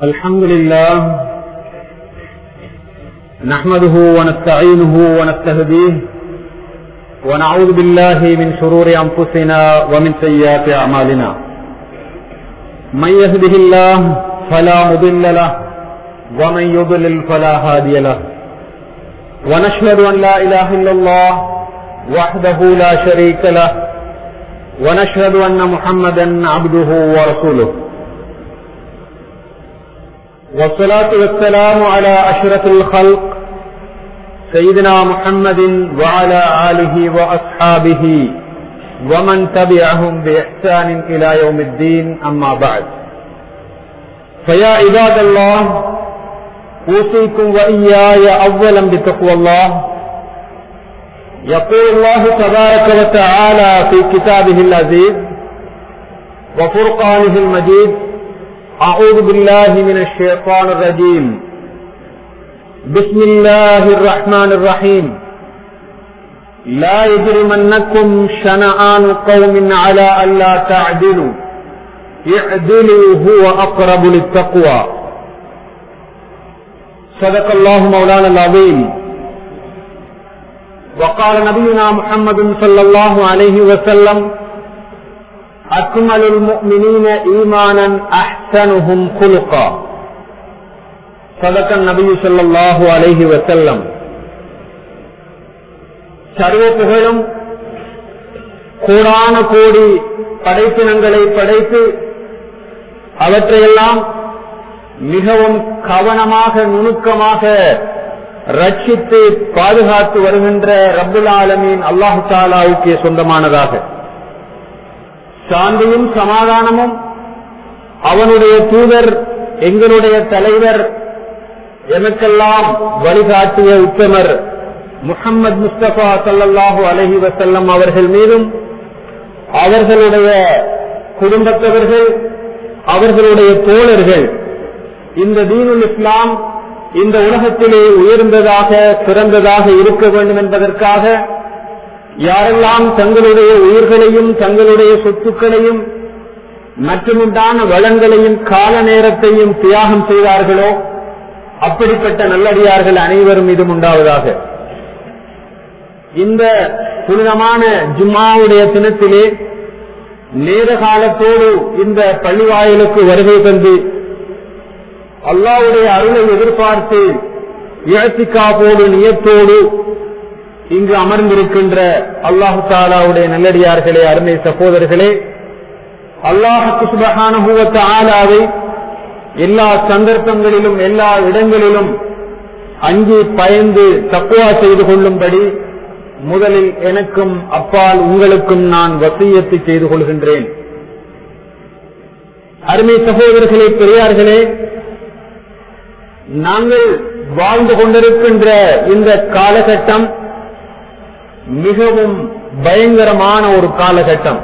الحمد لله نحمده ونستعينه ونستهديه ونعوذ بالله من شرور أنفسنا ومن سيئات أعمالنا من يهده الله فلا مضل له ومن يضلل فلا هادي له ونشهد أن لا إله إلا الله وحده لا شريك له ونشهد أن محمدا عبده ورسوله والصلاة والسلام على أشرف الخلق سيدنا محمد وعلى آله وأصحابه ومن تبعهم بإحسان إلى يوم الدين أما بعد فيا عباد الله أوصيكم وإياي أولا بتقوى الله يقول الله تبارك وتعالى في كتابه العزيز وفرقانه المجيد أعوذ بالله من الشيطان الرجيم بسم الله الرحمن الرحيم لا يجرمنكم شنآن قوم على ألا تعدلوا اعدلوا هو أقرب للتقوى صدق الله مولانا العظيم وقال نبينا محمد صلى الله عليه وسلم أكمل المؤمنين إيمانا أحسنهم خلقا صدق النبي صلى الله عليه وسلم சர்வ புகழும் கோடான கோடி படைப்பினங்களை படைத்து அவற்றையெல்லாம் மிகவும் கவனமாக நுணுக்கமாக ரட்சித்து பாதுகாத்து வருகின்ற ரப்புல் ஆலமீன் அல்லாஹு தாலாவுக்கு சொந்தமானதாக சாந்தியும் சமாதானமும் அவனுடைய தூதர் எங்களுடைய தலைவர் எமக்கெல்லாம் வழிகாட்டிய உத்தமர் முகமது முஸ்தபா சல்லாஹூ அலஹி வசல்லம் அவர்கள் மீதும் அவர்களுடைய குடும்பத்தவர்கள் அவர்களுடைய தோழர்கள் இந்த தீனுல் இஸ்லாம் இந்த உலகத்திலே உயர்ந்ததாக சிறந்ததாக இருக்க வேண்டும் என்பதற்காக யாரெல்லாம் தங்களுடைய உயிர்களையும் தங்களுடைய சொத்துக்களையும் மற்றுமுண்டான வளங்களையும் கால நேரத்தையும் தியாகம் செய்தார்களோ அப்படிப்பட்ட நல்லடியார்கள் அனைவரும் மீதும் உண்டாவதாக இந்த புனிதமான ஜும்மாவுடைய தினத்திலே நேர காலத்தோடு இந்த பள்ளிவாயலுக்கு வருகை தந்து அல்லாவுடைய அருளை எதிர்பார்த்து இழத்திக்காப்போடு நியத்தோடு இங்கு அமர்ந்திருக்கின்ற அல்லாஹு தாலாவுடைய நல்லடியார்களே அருமை சகோதரர்களே அல்லாஹு சுபகான ஆலாவை எல்லா சந்தர்ப்பங்களிலும் எல்லா இடங்களிலும் அஞ்சு பயந்து தக்குவா செய்து கொள்ளும்படி முதலில் எனக்கும் அப்பால் உங்களுக்கும் நான் வசியத்தை செய்து கொள்கின்றேன் அருமை சகோதரர்களே பெரியார்களே நாங்கள் வாழ்ந்து கொண்டிருக்கின்ற இந்த காலகட்டம் மிகவும் பயங்கரமான ஒரு காலகட்டம்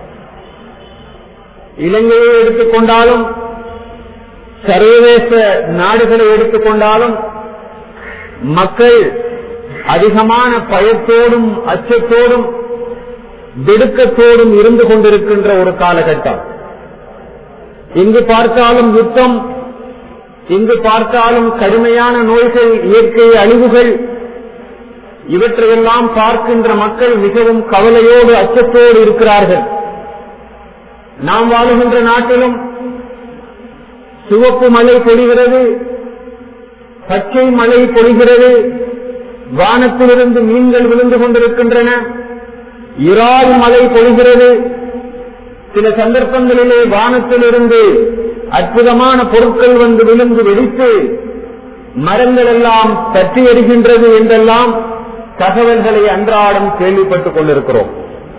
இலங்கையை எடுத்துக்கொண்டாலும் சர்வதேச நாடுகளை எடுத்துக்கொண்டாலும் மக்கள் அதிகமான பயத்தோடும் அச்சத்தோடும் திடுக்கத்தோடும் இருந்து கொண்டிருக்கின்ற ஒரு காலகட்டம் இங்கு பார்த்தாலும் யுத்தம் இங்கு பார்த்தாலும் கடுமையான நோய்கள் இயற்கை அழிவுகள் இவற்றையெல்லாம் பார்க்கின்ற மக்கள் மிகவும் கவலையோடு அச்சத்தோடு இருக்கிறார்கள் நாம் வாழுகின்ற நாட்டிலும் சிவப்பு மழை பொழிகிறது பச்சை மழை பொழிகிறது வானத்திலிருந்து மீன்கள் விழுந்து கொண்டிருக்கின்றன இறால் மழை பொழிகிறது சில சந்தர்ப்பங்களிலே வானத்திலிருந்து அற்புதமான பொருட்கள் வந்து விழுந்து வெடித்து மரங்கள் எல்லாம் பற்றி எறிகின்றது என்றெல்லாம் தகவல்களை அன்றாடம் கேள்விப்பட்டுக் கொண்டிருக்கிறோம்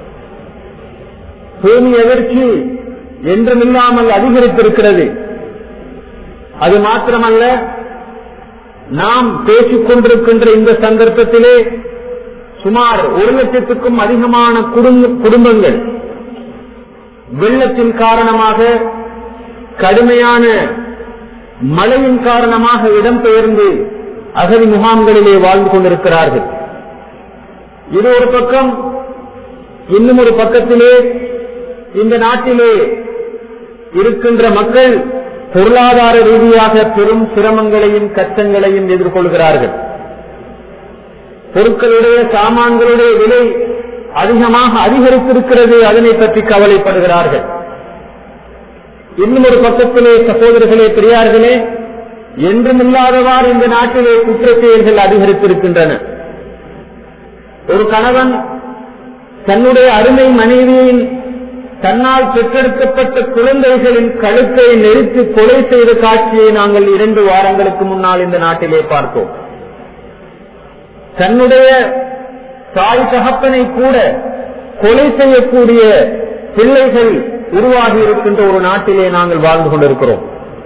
பூமி எதிர்ச்சி என்றுமில்லாமல் அதிகரித்திருக்கிறது அது மாத்திரமல்ல நாம் பேசிக் கொண்டிருக்கின்ற இந்த சந்தர்ப்பத்திலே சுமார் ஒரு லட்சத்துக்கும் அதிகமான குடும்பங்கள் வெள்ளத்தின் காரணமாக கடுமையான மழையின் காரணமாக இடம்பெயர்ந்து அகதி முகாம்களிலே வாழ்ந்து கொண்டிருக்கிறார்கள் இது ஒரு பக்கம் இன்னும் ஒரு பக்கத்திலே இந்த நாட்டிலே இருக்கின்ற மக்கள் பொருளாதார ரீதியாக பெரும் சிரமங்களையும் கஷ்டங்களையும் எதிர்கொள்கிறார்கள் பொருட்களுடைய சாமான்களுடைய விலை அதிகமாக அதிகரித்திருக்கிறது அதனை பற்றி கவலைப்படுகிறார்கள் இன்னும் ஒரு பக்கத்திலே சகோதரர்களே பெரியார்களே என்றுமில்லாதவாறு இந்த நாட்டிலே குற்ற செயல்கள் அதிகரித்திருக்கின்றன ஒரு கணவன் தன்னுடைய அருமை மனைவியின் தன்னால் பெற்றெடுக்கப்பட்ட குழந்தைகளின் கழுத்தை நெரித்து கொலை செய்த காட்சியை நாங்கள் இரண்டு வாரங்களுக்கு முன்னால் இந்த நாட்டிலே பார்த்தோம் தன்னுடைய தாய் தகப்பனை கூட கொலை செய்யக்கூடிய பிள்ளைகள் உருவாகி இருக்கின்ற ஒரு நாட்டிலே நாங்கள் வாழ்ந்து கொண்டிருக்கிறோம்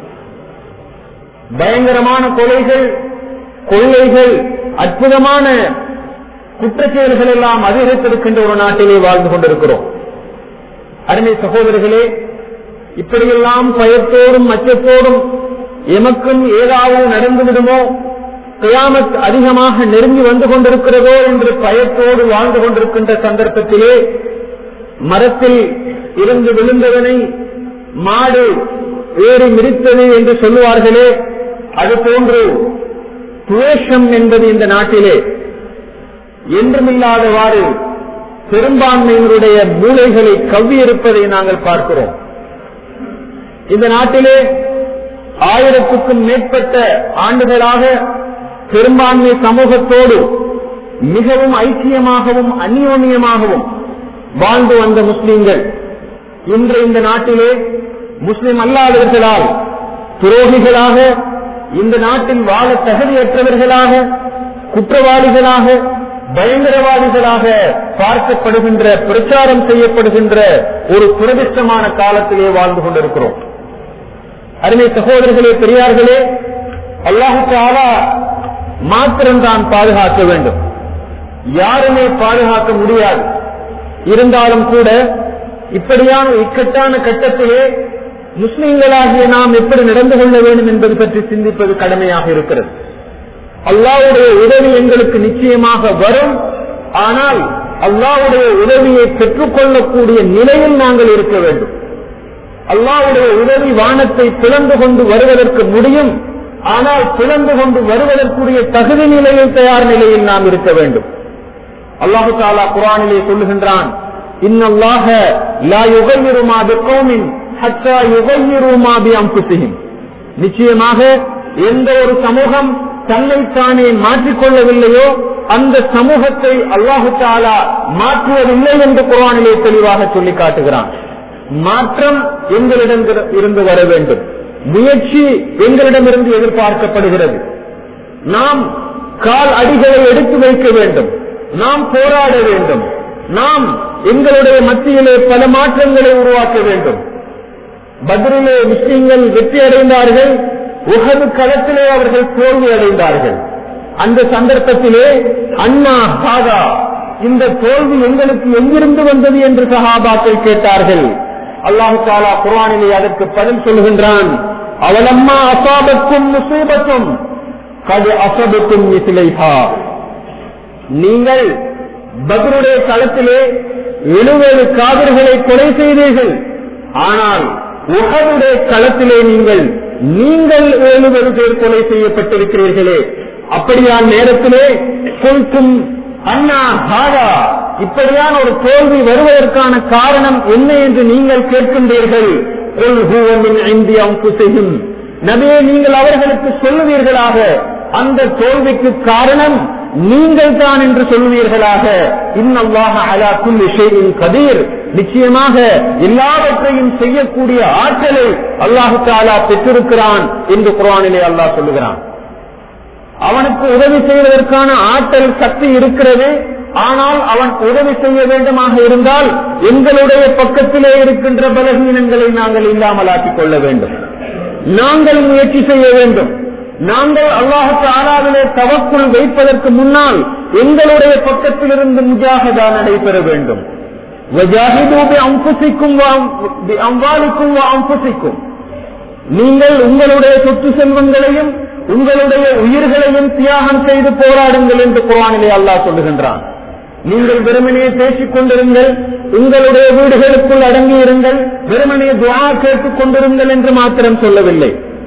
பயங்கரமான கொலைகள் கொள்ளைகள் அற்புதமான குற்றச்செயல்கள் எல்லாம் அதிகரித்திருக்கின்ற ஒரு நாட்டிலே வாழ்ந்து கொண்டிருக்கிறோம் அருமை சகோதரர்களே இப்படியெல்லாம் பயத்தோடும் அச்சத்தோடும் எமக்கும் ஏதாவது நடந்துவிடுமோ கியாமத் அதிகமாக நெருங்கி வந்து கொண்டிருக்கிறதோ என்று பயத்தோடு வாழ்ந்து கொண்டிருக்கின்ற சந்தர்ப்பத்திலே மரத்தில் இருந்து விழுந்தவனை மாடு ஏறி மிதித்தது என்று சொல்லுவார்களே அது போன்று துவேஷம் என்பது இந்த நாட்டிலே என்றுமில்லாதவாறு பெரும்பான்மையினருடைய மூளைகளை கவ்வியிருப்பதை நாங்கள் பார்க்கிறோம் இந்த நாட்டிலே ஆயிரத்துக்கும் மேற்பட்ட ஆண்டுகளாக பெரும்பான்மை சமூகத்தோடு மிகவும் ஐக்கியமாகவும் அந்யோன்யமாகவும் வாழ்ந்து வந்த முஸ்லிம்கள் இன்று இந்த நாட்டிலே முஸ்லிம் அல்லாதவர்களால் துரோகிகளாக இந்த நாட்டில் வாழ தகுதியற்றவர்களாக குற்றவாளிகளாக பயங்கரவாதிகளாக பார்க்கப்படுகின்ற பிரச்சாரம் செய்யப்படுகின்ற ஒரு துரதிஷ்டமான காலத்திலே வாழ்ந்து கொண்டிருக்கிறோம் அருமை சகோதரர்களே பெரியார்களே அல்லாஹாலா மாத்திரம்தான் பாதுகாக்க வேண்டும் யாருமே பாதுகாக்க முடியாது இருந்தாலும் கூட இப்படியான இக்கட்டான கட்டத்திலே முஸ்லிம்களாகிய நாம் எப்படி நடந்து கொள்ள வேண்டும் என்பது பற்றி சிந்திப்பது கடமையாக இருக்கிறது அல்லாவுடைய உதவி எங்களுக்கு நிச்சயமாக வரும் ஆனால் அல்லாவுடைய உதவியை பெற்றுக்கொள்ளக்கூடிய நிலையில் நாங்கள் இருக்க வேண்டும் அல்லாவுடைய உதவி வானத்தை பிளந்து கொண்டு வருவதற்கு முடியும் ஆனால் பிளந்து கொண்டு வருவதற்குரிய தகுதி நிலையில் தயார் நிலையில் நாம் இருக்க வேண்டும் அல்லாஹு தாலா குரானிலே சொல்லுகின்றான் இன்னல்லாக லா யுகையிருமா பிகௌமின் ஹத்தா யுகையிருமா பி அம்புசிஹிம் நிச்சயமாக எந்த ஒரு சமூகம் தன்னைத்தானே மாற்றிக்கொள்ளவில்லையோ அந்த சமூகத்தை அல்லாஹு தாலா மாற்றுவதில்லை என்று குரானிலே தெளிவாக சொல்லி காட்டுகிறான் மாற்றம் எங்களிடம் இருந்து வர வேண்டும் முயற்சி எங்களிடமிருந்து எதிர்பார்க்கப்படுகிறது நாம் கால் அடிகளை எடுத்து வைக்க வேண்டும் நாம் போராட வேண்டும் நாம் எங்களுடைய மத்தியிலே பல மாற்றங்களை உருவாக்க வேண்டும் பதிலே முஸ்லிம்கள் வெற்றி அடைந்தார்கள் உகது களத்திலே அவர்கள் தோல்வி அடைந்தார்கள் அந்த சந்தர்ப்பத்திலே அண்ணா பாதா இந்த தோல்வி எங்களுக்கு எங்கிருந்து வந்தது என்று சஹாபாக்கள் கேட்டார்கள் அல்லாஹு தாலா குரானிலே அதற்கு பதில் சொல்கின்றான் அவலம்மா அசாபத்தும் முசீபத்தும் கது அசபத்தும் இசிலைஹா நீங்கள் பத்ருடைய களத்திலே எழுபது காவிர்களை கொலை செய்தீர்கள் ஆனால் உகதுடைய களத்திலே நீங்கள் நீங்கள் எழுபது பேர் கொலை செய்யப்பட்டிருக்கிறீர்களே அப்படியான நேரத்திலே கொல்கும் அண்ணா ஹாடா இப்படியான ஒரு தோல்வி வருவதற்கான காரணம் என்ன என்று நீங்கள் கேட்கின்றீர்கள் நபியே நீங்கள் அவர்களுக்கு சொல்லுவீர்களாக அந்த தோல்விக்கு காரணம் நீங்கள் தான் என்று சொல்லுவீர்களாக இன்னல்லாக அலா குல்லி ஷைஇன் கதீர் நிச்சயமாக எல்லாவற்றையும் செய்யக்கூடிய ஆற்றலை அல்லாஹு தாலா பெற்றிருக்கிறான் என்று குரானிலே அல்லாஹ் சொல்லுகிறான் அவனுக்கு உதவி செய்வதற்கான ஆற்றல் சக்தி இருக்கிறது ஆனால் அவன் உதவி செய்ய வேண்டுமாக இருந்தால் எங்களுடைய பக்கத்திலே இருக்கின்ற பலகீனங்களை நாங்கள் இல்லாமலாக்கிக் கொள்ள வேண்டும் நாங்கள் முயற்சி செய்ய வேண்டும் நாங்கள் அல்லாஹுக்கு ஆறாவிலே தவக்குள் வைப்பதற்கு முன்னால் எங்களுடைய பக்கத்திலிருந்து முஜாகதா நடைபெற வேண்டும் அம்புசிக்கும் அம்பாலிக்கும் அம்புசிக்கும் நீங்கள் உங்களுடைய சொத்து செல்வங்களையும் உங்களுடைய உயிர்களையும் தியாகம் செய்து போராடுங்கள் என்று குரானிலே அல்லாஹ் சொல்லுகின்றான் நீங்கள் வெறுமனே பேசிக் கொண்டிருங்கள் உங்களுடைய வீடுகளுக்குள் அடங்கி இருங்கள் வெறுமனே துவா கேட்டுக் கொண்டிருங்கள் என்று மாத்திரம் சொல்லவில்லை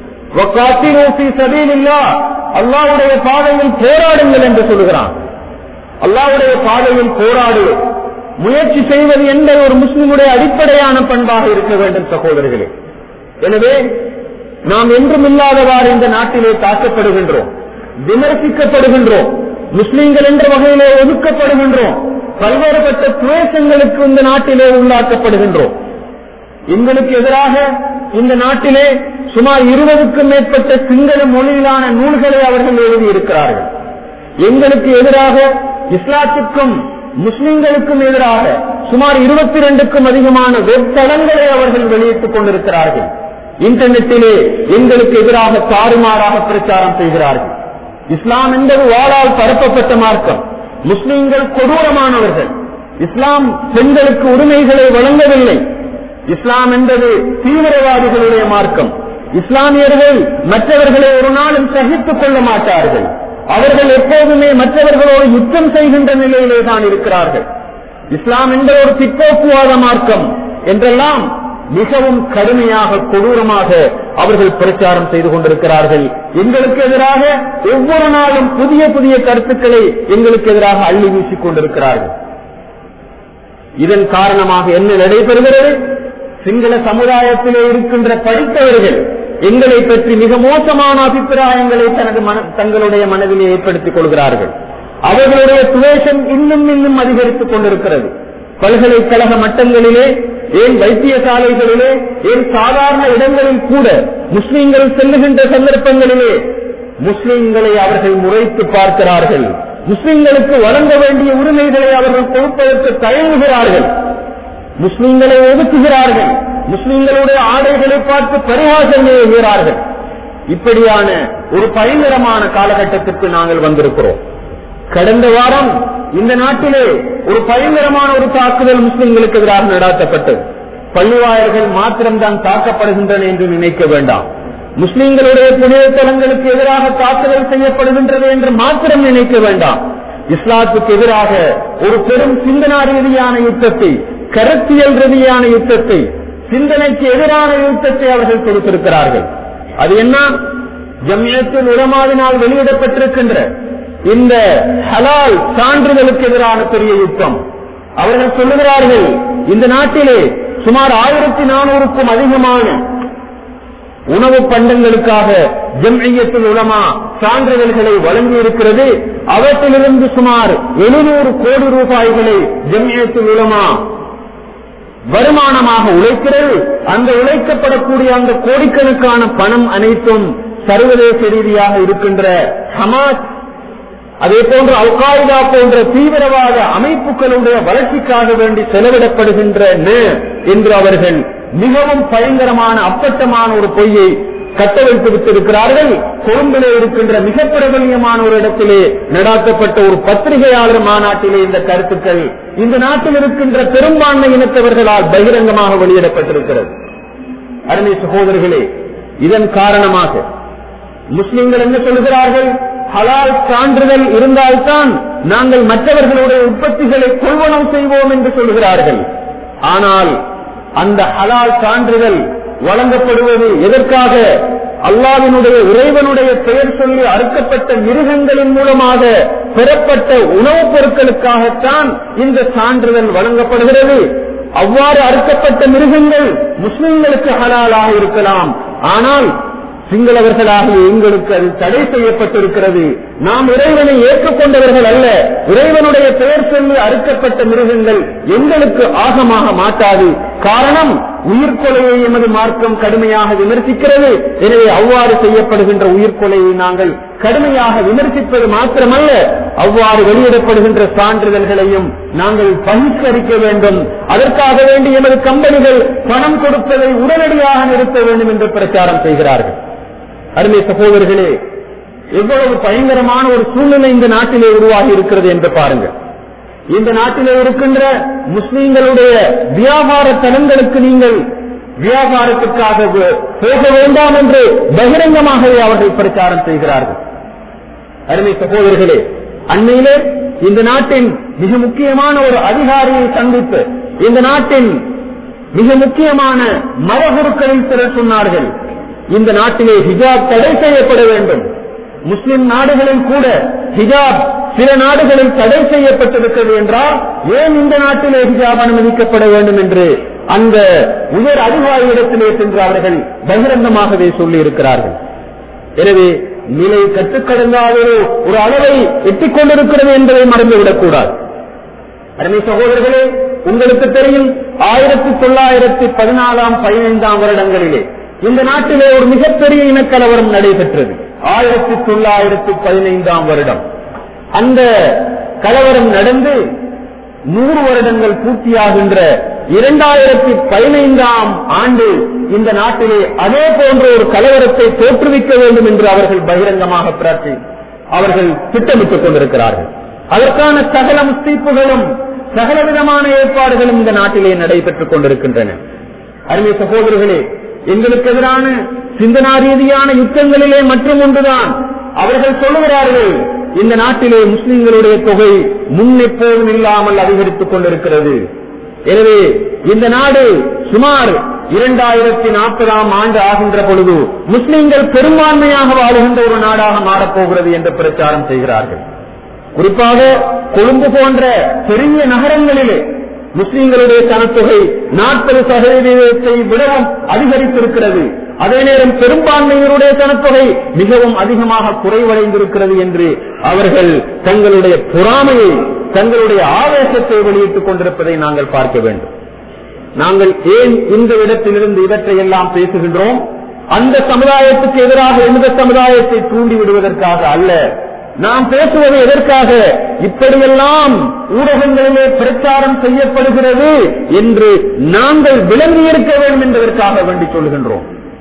அல்லாவுடைய பாதையில் போராடுங்கள் என்று சொல்லுகிறான் அல்லாவுடைய பாதையில் போராடு முயற்சி செய்வது என்பது ஒரு முஸ்லிமுடைய அடிப்படையான பண்பாக இருக்க வேண்டும் சகோதரர்களே எனவே நாம் என்றும் இல்லாதவாறு இந்த நாட்டிலே தாக்கப்படுகின்றோம் விமர்சிக்கப்படுகின்றோம் முஸ்லிம்கள் என்ற வகையிலே ஒதுக்கப்படுகின்றோம் பல்வேறுபட்ட துவேஷங்களுக்கு இந்த நாட்டிலே உள்ளாக்கப்படுகின்றோம் எங்களுக்கு எதிராக இந்த நாட்டிலே சுமார் இருபதுக்கும் மேற்பட்ட சிங்கள மொழியிலான நூல்களை அவர்கள் எழுதியிருக்கிறார்கள் எங்களுக்கு எதிராக இஸ்லாத்துக்கும் முஸ்லிம்களுக்கும் எதிராக சுமார் இருபத்தி ரெண்டுக்கும் அதிகமான வெப் தளங்களை அவர்கள் வெளியிட்டுக் கொண்டிருக்கிறார்கள் இன்டர்நெட்டிலே எங்களுக்கு எதிராக தாறுமாறாக பிரச்சாரம் செய்கிறார்கள் இஸ்லாம் என்பது வாழால் பரப்பப்பட்ட மார்க்கம் முஸ்லிம்கள் கொடூரமானவர்கள் இஸ்லாம் பெண்களுக்கு உரிமைகளை வழங்கவில்லை இஸ்லாம் என்பது தீவிரவாதிகளுடைய மார்க்கம் இஸ்லாமியர்கள் மற்றவர்களை ஒரு நாளும் சகித்துக் கொள்ள மாட்டார்கள் அவர்கள் எப்போதுமே மற்றவர்களோடு யுத்தம் செய்கின்ற நிலையிலே தான் இருக்கிறார்கள் இஸ்லாம் என்பது ஒரு பிற்போக்குவாத மார்க்கம் என்றெல்லாம் மிகவும் கடுமையாக கொடூரமாக அவர்கள் பிரச்சாரம் செய்து கொண்டிருக்கிறார்கள் எங்களுக்கு எதிராக ஒவ்வொரு நாளும் புதிய புதிய கருத்துக்களை எங்களுக்கு எதிராக அள்ளி வீசிக் கொண்டிருக்கிறார்கள் இதன் காரணமாக என்ன நடைபெறுகிறது சிங்கள சமுதாயத்திலே இருக்கின்ற படித்தவர்கள் எங்களை பற்றி மிக மோசமான அபிப்பிராயங்களை தனது மன தங்களுடைய மனதிலே ஏற்படுத்திக் கொள்கிறார்கள் அவர்களுடைய துவேஷம் இன்னும் இன்னும் அதிகரித்துக் கொண்டிருக்கிறது பல்கலைக்கழக மட்டங்களிலே ஏன் வைத்தியசாலைகளிலே ஏன் சாதாரண இடங்களில் கூட முஸ்லிம்கள் செல்லுகின்ற சந்தர்ப்பங்களிலே முஸ்லிம்களை அவர்கள் முறைத்து பார்க்கிறார்கள் முஸ்லிம்களுக்கு வழங்க வேண்டிய உரிமைகளை அவர்கள் கொடுப்பதற்கு தயங்குகிறார்கள் முஸ்லிம்களை ஒதுக்குகிறார்கள் முஸ்லிம்களுடைய ஆடைகளை பார்த்து பரிகாசம் செய்கிறார்கள் இப்படியான ஒரு பயங்கரமான காலகட்டத்திற்கு நாங்கள் வந்திருக்கிறோம் கடந்த வாரம் இந்த நாட்டிலே ஒரு பயங்கரமான ஒரு தாக்குதல் முஸ்லிம்களுக்கு எதிராக நடாத்தப்பட்டது பள்ளிவாயர்கள் மாத்திரம்தான் தாக்கப்படுகின்றன என்று நினைக்க வேண்டாம் முஸ்லிம்களுடைய புனித தலங்களுக்கு எதிராக தாக்குதல் செய்யப்படுகின்றது என்று மாத்திரம் நினைக்க வேண்டாம் இஸ்லாத்துக்கு எதிராக ஒரு பெரும் சிந்தனா ரீதியான யுத்தத்தை கருத்தியல் ரீதியான யுத்தத்தை சிந்தனைக்கு எதிரான யுத்தத்தை அவர்கள் கொடுத்திருக்கிறார்கள் அது என்ன ஜம்யத்தில் உலமாவினால் வெளியிடப்பட்டிருக்கின்ற இந்த ஹலால் சான்றிதழுக்கு எதிரான பெரிய யுத்தம் அவர்கள் சொல்லுகிறார்கள் இந்த நாட்டிலே சுமார் ஆயிரத்தி நானூறுக்கும் அதிகமான உணவு பண்டங்களுக்காக ஜம்ஐயத்தில் உலமா சான்றிதழ்களை வழங்கி இருக்கிறது அவற்றிலிருந்து சுமார் எழுநூறு கோடி ரூபாய்களை ஜம்ஐயத்தில் உலமா வருமானமாக உழைக்கிறது அந்த உழைக்கப்படக்கூடிய அந்த கோடிக்கணக்கான பணம் அனைத்தும் சர்வதேச ரீதியாக இருக்கின்ற ஹமாஸ் அதே போன்று அல்காய்தா போன்ற தீவிரவாத அமைப்புகளுடைய வளர்ச்சிக்காக வேண்டி செலவிடப்படுகின்றன என்று அவர்கள் மிகவும் பயங்கரமான அப்பட்டமான ஒரு பொய்யை கட்டவிழ்த்து விட்டிருக்கிறார்கள் கொழும்பிலே இருக்கின்ற மிக பிரபல்யமான ஒரு இடத்திலே நடாத்தப்பட்ட ஒரு பத்திரிகையாளர் மாநாட்டிலே இந்த கருத்துக்கள் இந்த நாட்டில் இருக்கின்ற பெரும்பான்மை இனத்தவர்களால் பகிரங்கமாக வெளியிடப்பட்டிருக்கிறது அருமை சகோதரர்களே இதன் காரணமாக முஸ்லிம்கள் என்ன சொல்கிறார்கள் ஹலால் சான்றிதழ் இருந்தால்தான் நாங்கள் மற்றவர்களுடைய உற்பத்திகளை கொள்வனம் செய்வோம் என்று சொல்கிறார்கள் ஆனால் அந்த ஹலால் சான்றிதழ் வழங்கப்படுவது எதற்காக அல்லாவினுடைய இறைவனுடைய பெயர் சொல்லி அறுக்கப்பட்ட மிருகங்களின் மூலமாக பெறப்பட்ட உணவுப் பொருட்களுக்காகத்தான் இந்த சான்றிதழ் வழங்கப்படுகிறது அவ்வாறு அறுக்கப்பட்ட மிருகங்கள் முஸ்லிம்களுக்கு ஹலாலாக இருக்கலாம் ஆனால் சிங்களவர்களாகிய எங்களுக்கு அது தடை செய்யப்பட்டிருக்கிறது நாம் இறைவனை ஏற்றுக்கொண்டவர்கள் அல்ல இறைவனுடைய பெயர் சொல்லி அறுக்கப்பட்ட மிருகங்கள் எங்களுக்கு ஆகமாக மாட்டாது காரணம் உயிர்கொலையை எமது மார்க்கம் கடுமையாக விமர்சிக்கிறது எனவே அவ்வாறு செய்யப்படுகின்ற உயிர்கொலையை நாங்கள் கடுமையாக விமர்சிப்பது மாத்திரமல்ல அவ்வாறு வெளியிடப்படுகின்ற சான்றிதழ்களையும் நாங்கள் பகிஷ்கரிக்க வேண்டும் அதற்காக வேண்டி எமது கம்பெனிகள் பணம் கொடுப்பதை உடனடியாக நிறுத்த வேண்டும் என்று பிரச்சாரம் செய்கிறார்கள் அருமை சகோதரர்களே எவ்வளவு பயங்கரமான ஒரு சூழ்நிலை இந்த நாட்டிலே உருவாகி இருக்கிறது என்று பாருங்கள் இந்த நாட்டிலே இருக்கின்ற முஸ்லீம்களுடைய வியாபார தலங்களுக்கு நீங்கள் வியாபாரத்திற்காக போக வேண்டாம் என்று பகிரங்கமாகவே அவர்கள் பிரச்சாரம் செய்கிறார்கள் அருமை சகோதரர்களே அண்மையிலே இந்த நாட்டின் மிக முக்கியமான ஒரு அதிகாரியை சந்தித்து இந்த நாட்டின் மிக முக்கியமான மரகுருக்களில் சிலர் சொன்னார்கள் இந்த நாட்டிலே ஹிஜாப் தடை செய்யப்பட வேண்டும் முஸ்லிம் நாடுகளில் கூட ஹிஜாப் சில நாடுகளில் தடை செய்யப்பட்டிருக்கிறது என்றால் ஏன் இந்த நாட்டிலே ஹிஜாப் அனுமதிக்கப்பட வேண்டும் என்று அந்த உயர் அதிகாரியிடத்திலே சென்று அவர்கள் பகிரங்கமாகவே சொல்லி இருக்கிறார்கள் எனவே நிலை கட்டுக்கடங்காத ஒரு அளவை எட்டிக் கொண்டிருக்கிறது என்பதை மறந்துவிடக் கூடாது அருமை சகோதரர்களே உங்களுக்கு தெரியும் ஆயிரத்தி தொள்ளாயிரத்தி பதினாலாம் பதினைந்தாம் வருடங்களிலே இந்த நாட்டிலே ஒரு மிகப்பெரிய இனக்கலவரம் நடைபெற்றது ஆயிரத்தி தொள்ளாயிரத்தி பதினைந்தாம் வருடம் அந்த கலவரம் நடந்து நூறு வருடங்கள் பூர்த்தியாகின்ற இரண்டாயிரத்தி பதினைந்தாம் ஆண்டு இந்த நாட்டிலே அதே போன்ற ஒரு கலவரத்தை தோற்றுவிக்க வேண்டும் என்று அவர்கள் பகிரங்கமாக பிரார்த்தி அவர்கள் திட்டமிட்டுக் கொண்டிருக்கிறார்கள் அதற்கான சகல முஸ்தீப்புகளும் சகல விதமான ஏற்பாடுகளும் இந்த நாட்டிலே நடைபெற்றுக் கொண்டிருக்கின்றன அருமை சகோதரர்களே எங்களுக்கு எதிரான சிந்தனா ரீதியான யுத்தங்களிலே மற்றும் ஒன்றுதான் அவர்கள் சொல்லுகிறார்கள் இந்த நாட்டிலே முஸ்லிம்களுடைய தொகை முன்னெப்போதும் இல்லாமல் அதிகரித்துக் கொண்டிருக்கிறது எனவே இந்த நாடு சுமார் இரண்டாயிரத்தி நாற்பதாம் ஆண்டு ஆகின்ற பொழுது முஸ்லிம்கள் பெரும்பான்மையாக வாழுகின்ற ஒரு நாடாக மாறப்போகிறது என்று பிரச்சாரம் செய்கிறார்கள் குறிப்பாக கொழும்பு போன்ற பெரிய நகரங்களிலே முஸ்லிம்களுடைய சனத்தொகை நாற்பது சதவீதத்தை விடவும் அதிகரித்திருக்கிறது அதே நேரம் பெரும்பான்மையினருடைய சனத்தொகை மிகவும் அதிகமாக குறைவடைந்திருக்கிறது என்று அவர்கள் தங்களுடைய பொறாமையை தங்களுடைய ஆவேசத்தை வெளியிட்டுக் கொண்டிருப்பதை நாங்கள் பார்க்க வேண்டும் நாங்கள் ஏன் இந்த இடத்திலிருந்து இவற்றை எல்லாம் பேசுகின்றோம் அந்த சமுதாயத்துக்கு எதிராக எந்த சமுதாயத்தை தூண்டி விடுவதற்காக அல்ல நாம் பேசுவது எதற்காக இப்படியெல்லாம் ஊடகங்களிலே பிரச்சாரம் செய்யப்படுகிறது என்று நாங்கள் விளங்கி இருக்க வேண்டும் என்பதற்காக வேண்டி சொல்கின்றோம்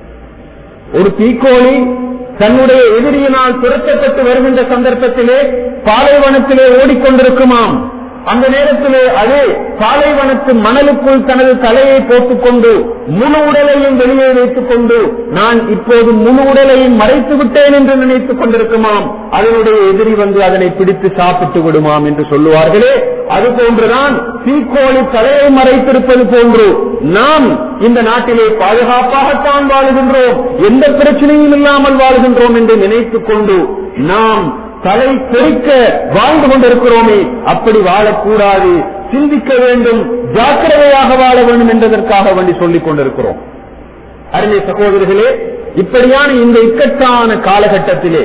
ஒரு தீக்கோழி தன்னுடைய எதிரியினால் துரத்தப்பட்டு வருகின்ற சந்தர்ப்பத்திலே பாலைவனத்திலே ஓடிக்கொண்டிருக்குமாம் அந்த நேரத்திலே அது பாலைவனத்து மணலுக்குள் தனது தலையை போட்டுக்கொண்டு முழு உடலையும் வெளியே வைத்துக் கொண்டு நான் இப்போது முழு உடலையும் மறைத்து விட்டேன் என்று நினைத்துக் கொண்டிருக்குமாம் அதனுடைய எதிரி வந்து அதனை பிடித்து சாப்பிட்டு விடுமாம் என்று சொல்லுவார்களே அது போன்றுதான் தீக்கோழி தலையை மறைத்திருப்பது போன்று நாம் இந்த நாட்டிலே பாதுகாப்பாகத்தான் வாழுகின்றோம் எந்த பிரச்சனையும் இல்லாமல் வாழுகின்றோம் என்று நினைத்துக் கொண்டு நாம் தலை பொறிக்க வாழ்ந்து கொண்டிருக்கிறோமே அப்படி வாழக்கூடாது சிந்திக்க வேண்டும் ஜாக்கிரதையாக வாழ வேண்டும் என்பதற்காக வேண்டி சொல்லிக் கொண்டிருக்கிறோம் அருமை சகோதரர்களே இப்படியான இந்த இக்கட்டான காலகட்டத்திலே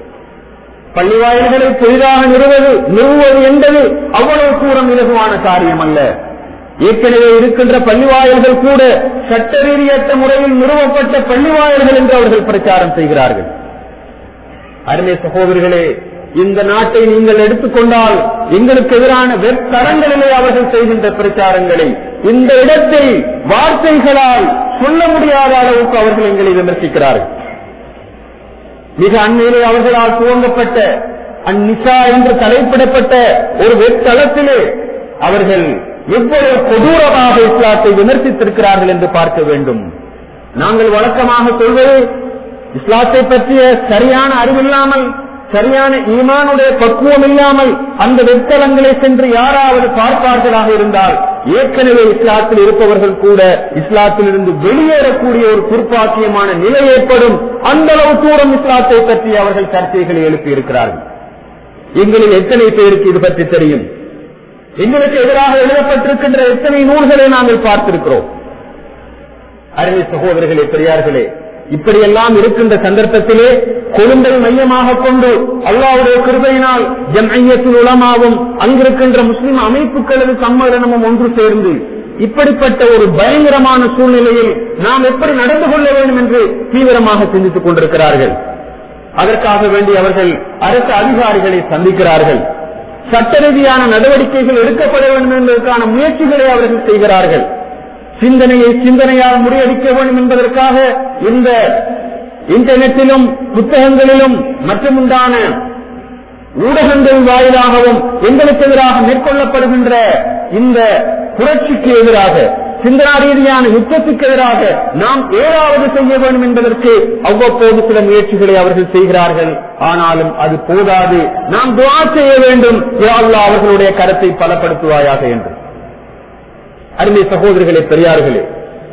பள்ளிவாயல்களை புதிதாக நிறுவது நிறுவது என்பது அவ்வளவு தூரம் இலகுவான காரியம் அல்ல ஏற்கனவே இருக்கின்ற பள்ளிவாயல்கள் கூட சட்ட ரீதியற்ற முறையில் நிறுவப்பட்ட பள்ளிவாயல்கள் என்று அவர்கள் பிரச்சாரம் செய்கிறார்கள் அருமை சகோதரர்களே இந்த நாட்டை நீங்கள் எடுத்துக்கொண்டால் எங்களுக்கு எதிரான வெத்தரங்களிலே அவர்கள் செய்கின்ற பிரச்சாரங்களை இந்த இடத்தை வார்த்தைகளால் சொல்ல முடியாத அளவுக்கு அவர்கள் எங்களை விமர்சிக்கிறார்கள் மிக அண்மையிலே அவர்களால் துவங்கப்பட்ட அந்நிசா என்று தலைப்பிடப்பட்ட ஒரு வெத்தளத்திலே அவர்கள் எவ்வளவு கொடூரமாக இஸ்லாத்தை விமர்சித்திருக்கிறார்கள் என்று பார்க்க வேண்டும் நாங்கள் வழக்கமாக சொல்வது இஸ்லாத்தை பற்றிய சரியான அறிவில்லாமல் சரியான ஈமானுடைய பக்குவம் இல்லாமல் அந்த வெத்தலங்களை சென்று யாராவது பார்ப்பார்களாக இருந்தால் ஏற்கனவே இஸ்லாத்தில் இருப்பவர்கள் கூட இஸ்லாத்தில் இருந்து வெளியேறக்கூடிய ஒரு துர்ப்பாக்கியமான நிலை ஏற்படும் அந்த அளவு தூரம் இஸ்லாத்தை பற்றி அவர்கள் சர்ச்சைகளை எழுப்பி இருக்கிறார்கள் எங்களில் எத்தனை பேருக்கு இது பற்றி தெரியும் எங்களுக்கு எதிராக எழுதப்பட்டிருக்கின்ற எத்தனை நூல்களை நாங்கள் பார்த்திருக்கிறோம் அருமை சகோதரர்களே பெரியார்களே இப்படியெல்லாம் இருக்கின்ற சந்தர்ப்பத்திலே கொழும்பை மையமாக கொண்டு அல்லாவுடைய கிருபையினால் ஜம்ஐயத்தில் உலமாவும் அங்கிருக்கின்ற முஸ்லிம் அமைப்புகளது சம்மேளனமும் ஒன்று சேர்ந்து இப்படிப்பட்ட ஒரு பயங்கரமான சூழ்நிலையில் நாம் எப்படி நடந்து கொள்ள வேண்டும் என்று தீவிரமாக சிந்தித்துக் கொண்டிருக்கிறார்கள் அதற்காக வேண்டி அவர்கள் அரசு அதிகாரிகளை சந்திக்கிறார்கள் சட்ட ரீதியான நடவடிக்கைகள் எடுக்கப்பட வேண்டும் என்பதற்கான முயற்சிகளை அவர்கள் செய்கிறார்கள் சிந்தனையை சிந்தனையால் முறியடிக்க வேண்டும் என்பதற்காக இந்த இன்டர்நெட்டிலும் புத்தகங்களிலும் மற்றும் உண்டான ஊடகங்கள் வாயிலாகவும் எங்களுக்கு எதிராக மேற்கொள்ளப்படுகின்ற இந்த புரட்சிக்கு எதிராக சிந்தனா ரீதியான யுத்தத்துக்கு எதிராக நாம் ஏதாவது செய்ய வேண்டும் என்பதற்கு அவ்வப்போது சில முயற்சிகளை அவர்கள் செய்கிறார்கள் ஆனாலும் அது போதாது நாம் துவா செய்ய வேண்டும் யா அல்லாஹ் அவர்களுடைய கருத்தை பலப்படுத்துவாயாக என்று அருமை சகோதரர்களே பெரியார்களே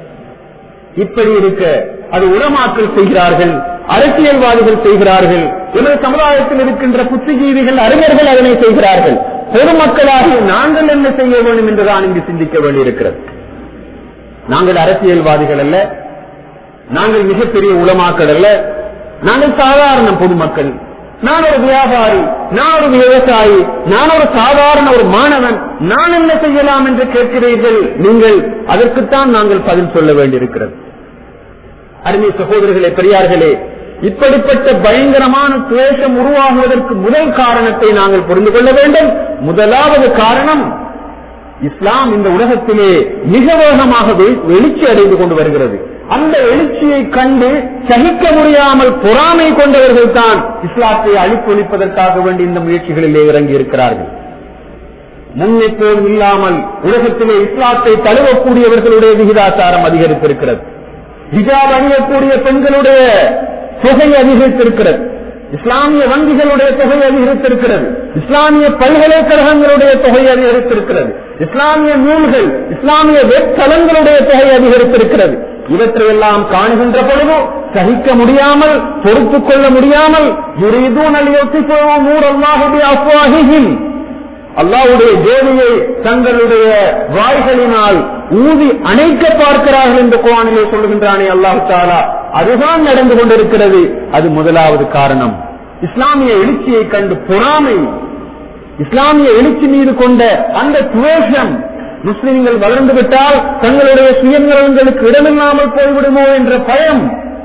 இப்படி இருக்க அது உலமாக்கல் செய்கிறார்கள் அரசியல்வாதிகள் செய்கிறார்கள் எமது சமுதாயத்தில் இருக்கின்ற புத்திஜீவிகள் அறிஞர்கள் அதனை செய்கிறார்கள் பொதுமக்களாகிய நாங்கள் என்ன செய்ய வேண்டும் என்றுதான் இங்கு சிந்திக்க வேண்டியிருக்கிறது நாங்கள் அரசியல்வாதிகள் அல்ல நாங்கள் மிகப்பெரிய உலமாக்கள் அல்ல நாங்கள் சாதாரண பொதுமக்கள் நான் ஒரு வியாபாரி நான் ஒரு விவசாயி நான் ஒரு சாதாரண ஒரு மாணவன் நான் என்ன செய்யலாம் என்று கேட்கிறீர்கள் நீங்கள் அதற்குத்தான் நாங்கள் பதில் சொல்ல வேண்டியிருக்கிறது அருமை சகோதரர்களே பெரியார்களே இப்படிப்பட்ட பயங்கரமான துவேஷம் உருவாகுவதற்கு முதல் காரணத்தை நாங்கள் புரிந்து கொள்ள வேண்டும் முதலாவது காரணம் இஸ்லாம் இந்த உலகத்திலே மிக வேகமாக வெ- எழுச்சி அடைந்து கொண்டு வருகிறது அந்த எழுச்சியை கண்டு சகிக்க முடியாமல் பொறாமை கொண்டவர்கள் தான் இஸ்லாத்தை அழிப்பொழிப்பதற்காக வேண்டி இந்த முயற்சிகளிலே இறங்கி இருக்கிறார்கள் முன்னெப்போதும் இல்லாமல் உலகத்திலே இஸ்லாத்தை தழுவக்கூடியவர்களுடைய விகிதாச்சாரம் அதிகரித்திருக்கிறது ஹிஜாப் அணியக்கூடிய பெண்களுடைய தொகை அதிகரித்திருக்கிறது இஸ்லாமிய வங்கிகளுடைய தொகை அதிகரித்திருக்கிறது இஸ்லாமிய பல்கலைக்கழகங்களுடைய தொகை அதிகரித்திருக்கிறது இஸ்லாமிய நூல்கள் இஸ்லாமிய வெப்தலங்களுடைய தொகை அதிகரித்திருக்கிறது இவற்றையெல்லாம் காணுகின்ற பொழுது சகிக்க முடியாமல் பொறுத்துக் கொள்ள முடியாமல் யுரீதூன் அலியொத்திப்போ நூறு அல்லாஹுடைய அஃப்வாஹிஹிம் அல்லாவுடைய ஜோதியை தங்களுடைய வாய்களினால் ஊதி அணைக்க பார்க்கிறார்கள் என்று குவானிலே சொல்லுகின்றானே அல்லாஹு தாலா அதுதான் நடந்து கொண்டிருக்கிறது அது முதலாவது காரணம் இஸ்லாமிய எழுச்சியை கண்டு பொறாமை இஸ்லாமிய எழுச்சி மீது கொண்ட அந்த துவேஷம் முஸ்லிம்கள் வளர்ந்து விட்டால் தங்களுடைய சுயநலன்களுக்கு இடமில்லாமல் போய்விடுமோ என்ற பயம்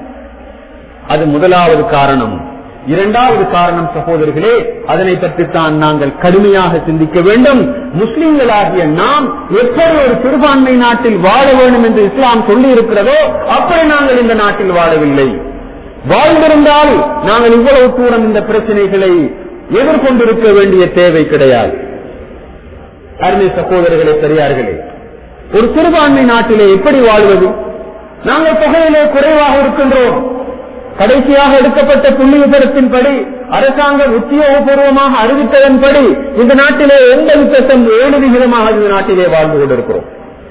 அது முதலாவது காரணம் இரண்டாவது காரணம் சகோதரர்களே அதனை பற்றித்தான் நாங்கள் கடுமையாக சிந்திக்க வேண்டும் முஸ்லிம்களாகிய நாம் எப்படி ஒரு சிறுபான்மை நாட்டில் வாழ வேண்டும் என்று இஸ்லாம் சொல்லி இருக்கிறதோ அப்படி நாங்கள் இந்த நாட்டில் வாழவில்லை வாழ்ந்திருந்தால் நாங்கள் இவ்வளவு தூரம் இந்த பிரச்சனைகளை எதிர்கொண்டிருக்க வேண்டிய தேவை கிடையாது அருமை சகோதரர்களே பெரியார்களே ஒரு சிறுபான்மை நாட்டிலே எப்படி வாழ்வது நாங்கள் தொகையிலே குறைவாக இருக்கின்றோம் கடைசியாக எடுக்கப்பட்ட புள்ளி விபரத்தின்படி அரசாங்கம் உத்தியோகபூர்வமாக அறிவித்ததன்படி இந்த நாட்டிலே ஒன்பது தசம் ஏழு விகிதமாக இந்த நாட்டிலே வாழ்ந்து கொண்டிருக்கிறோம்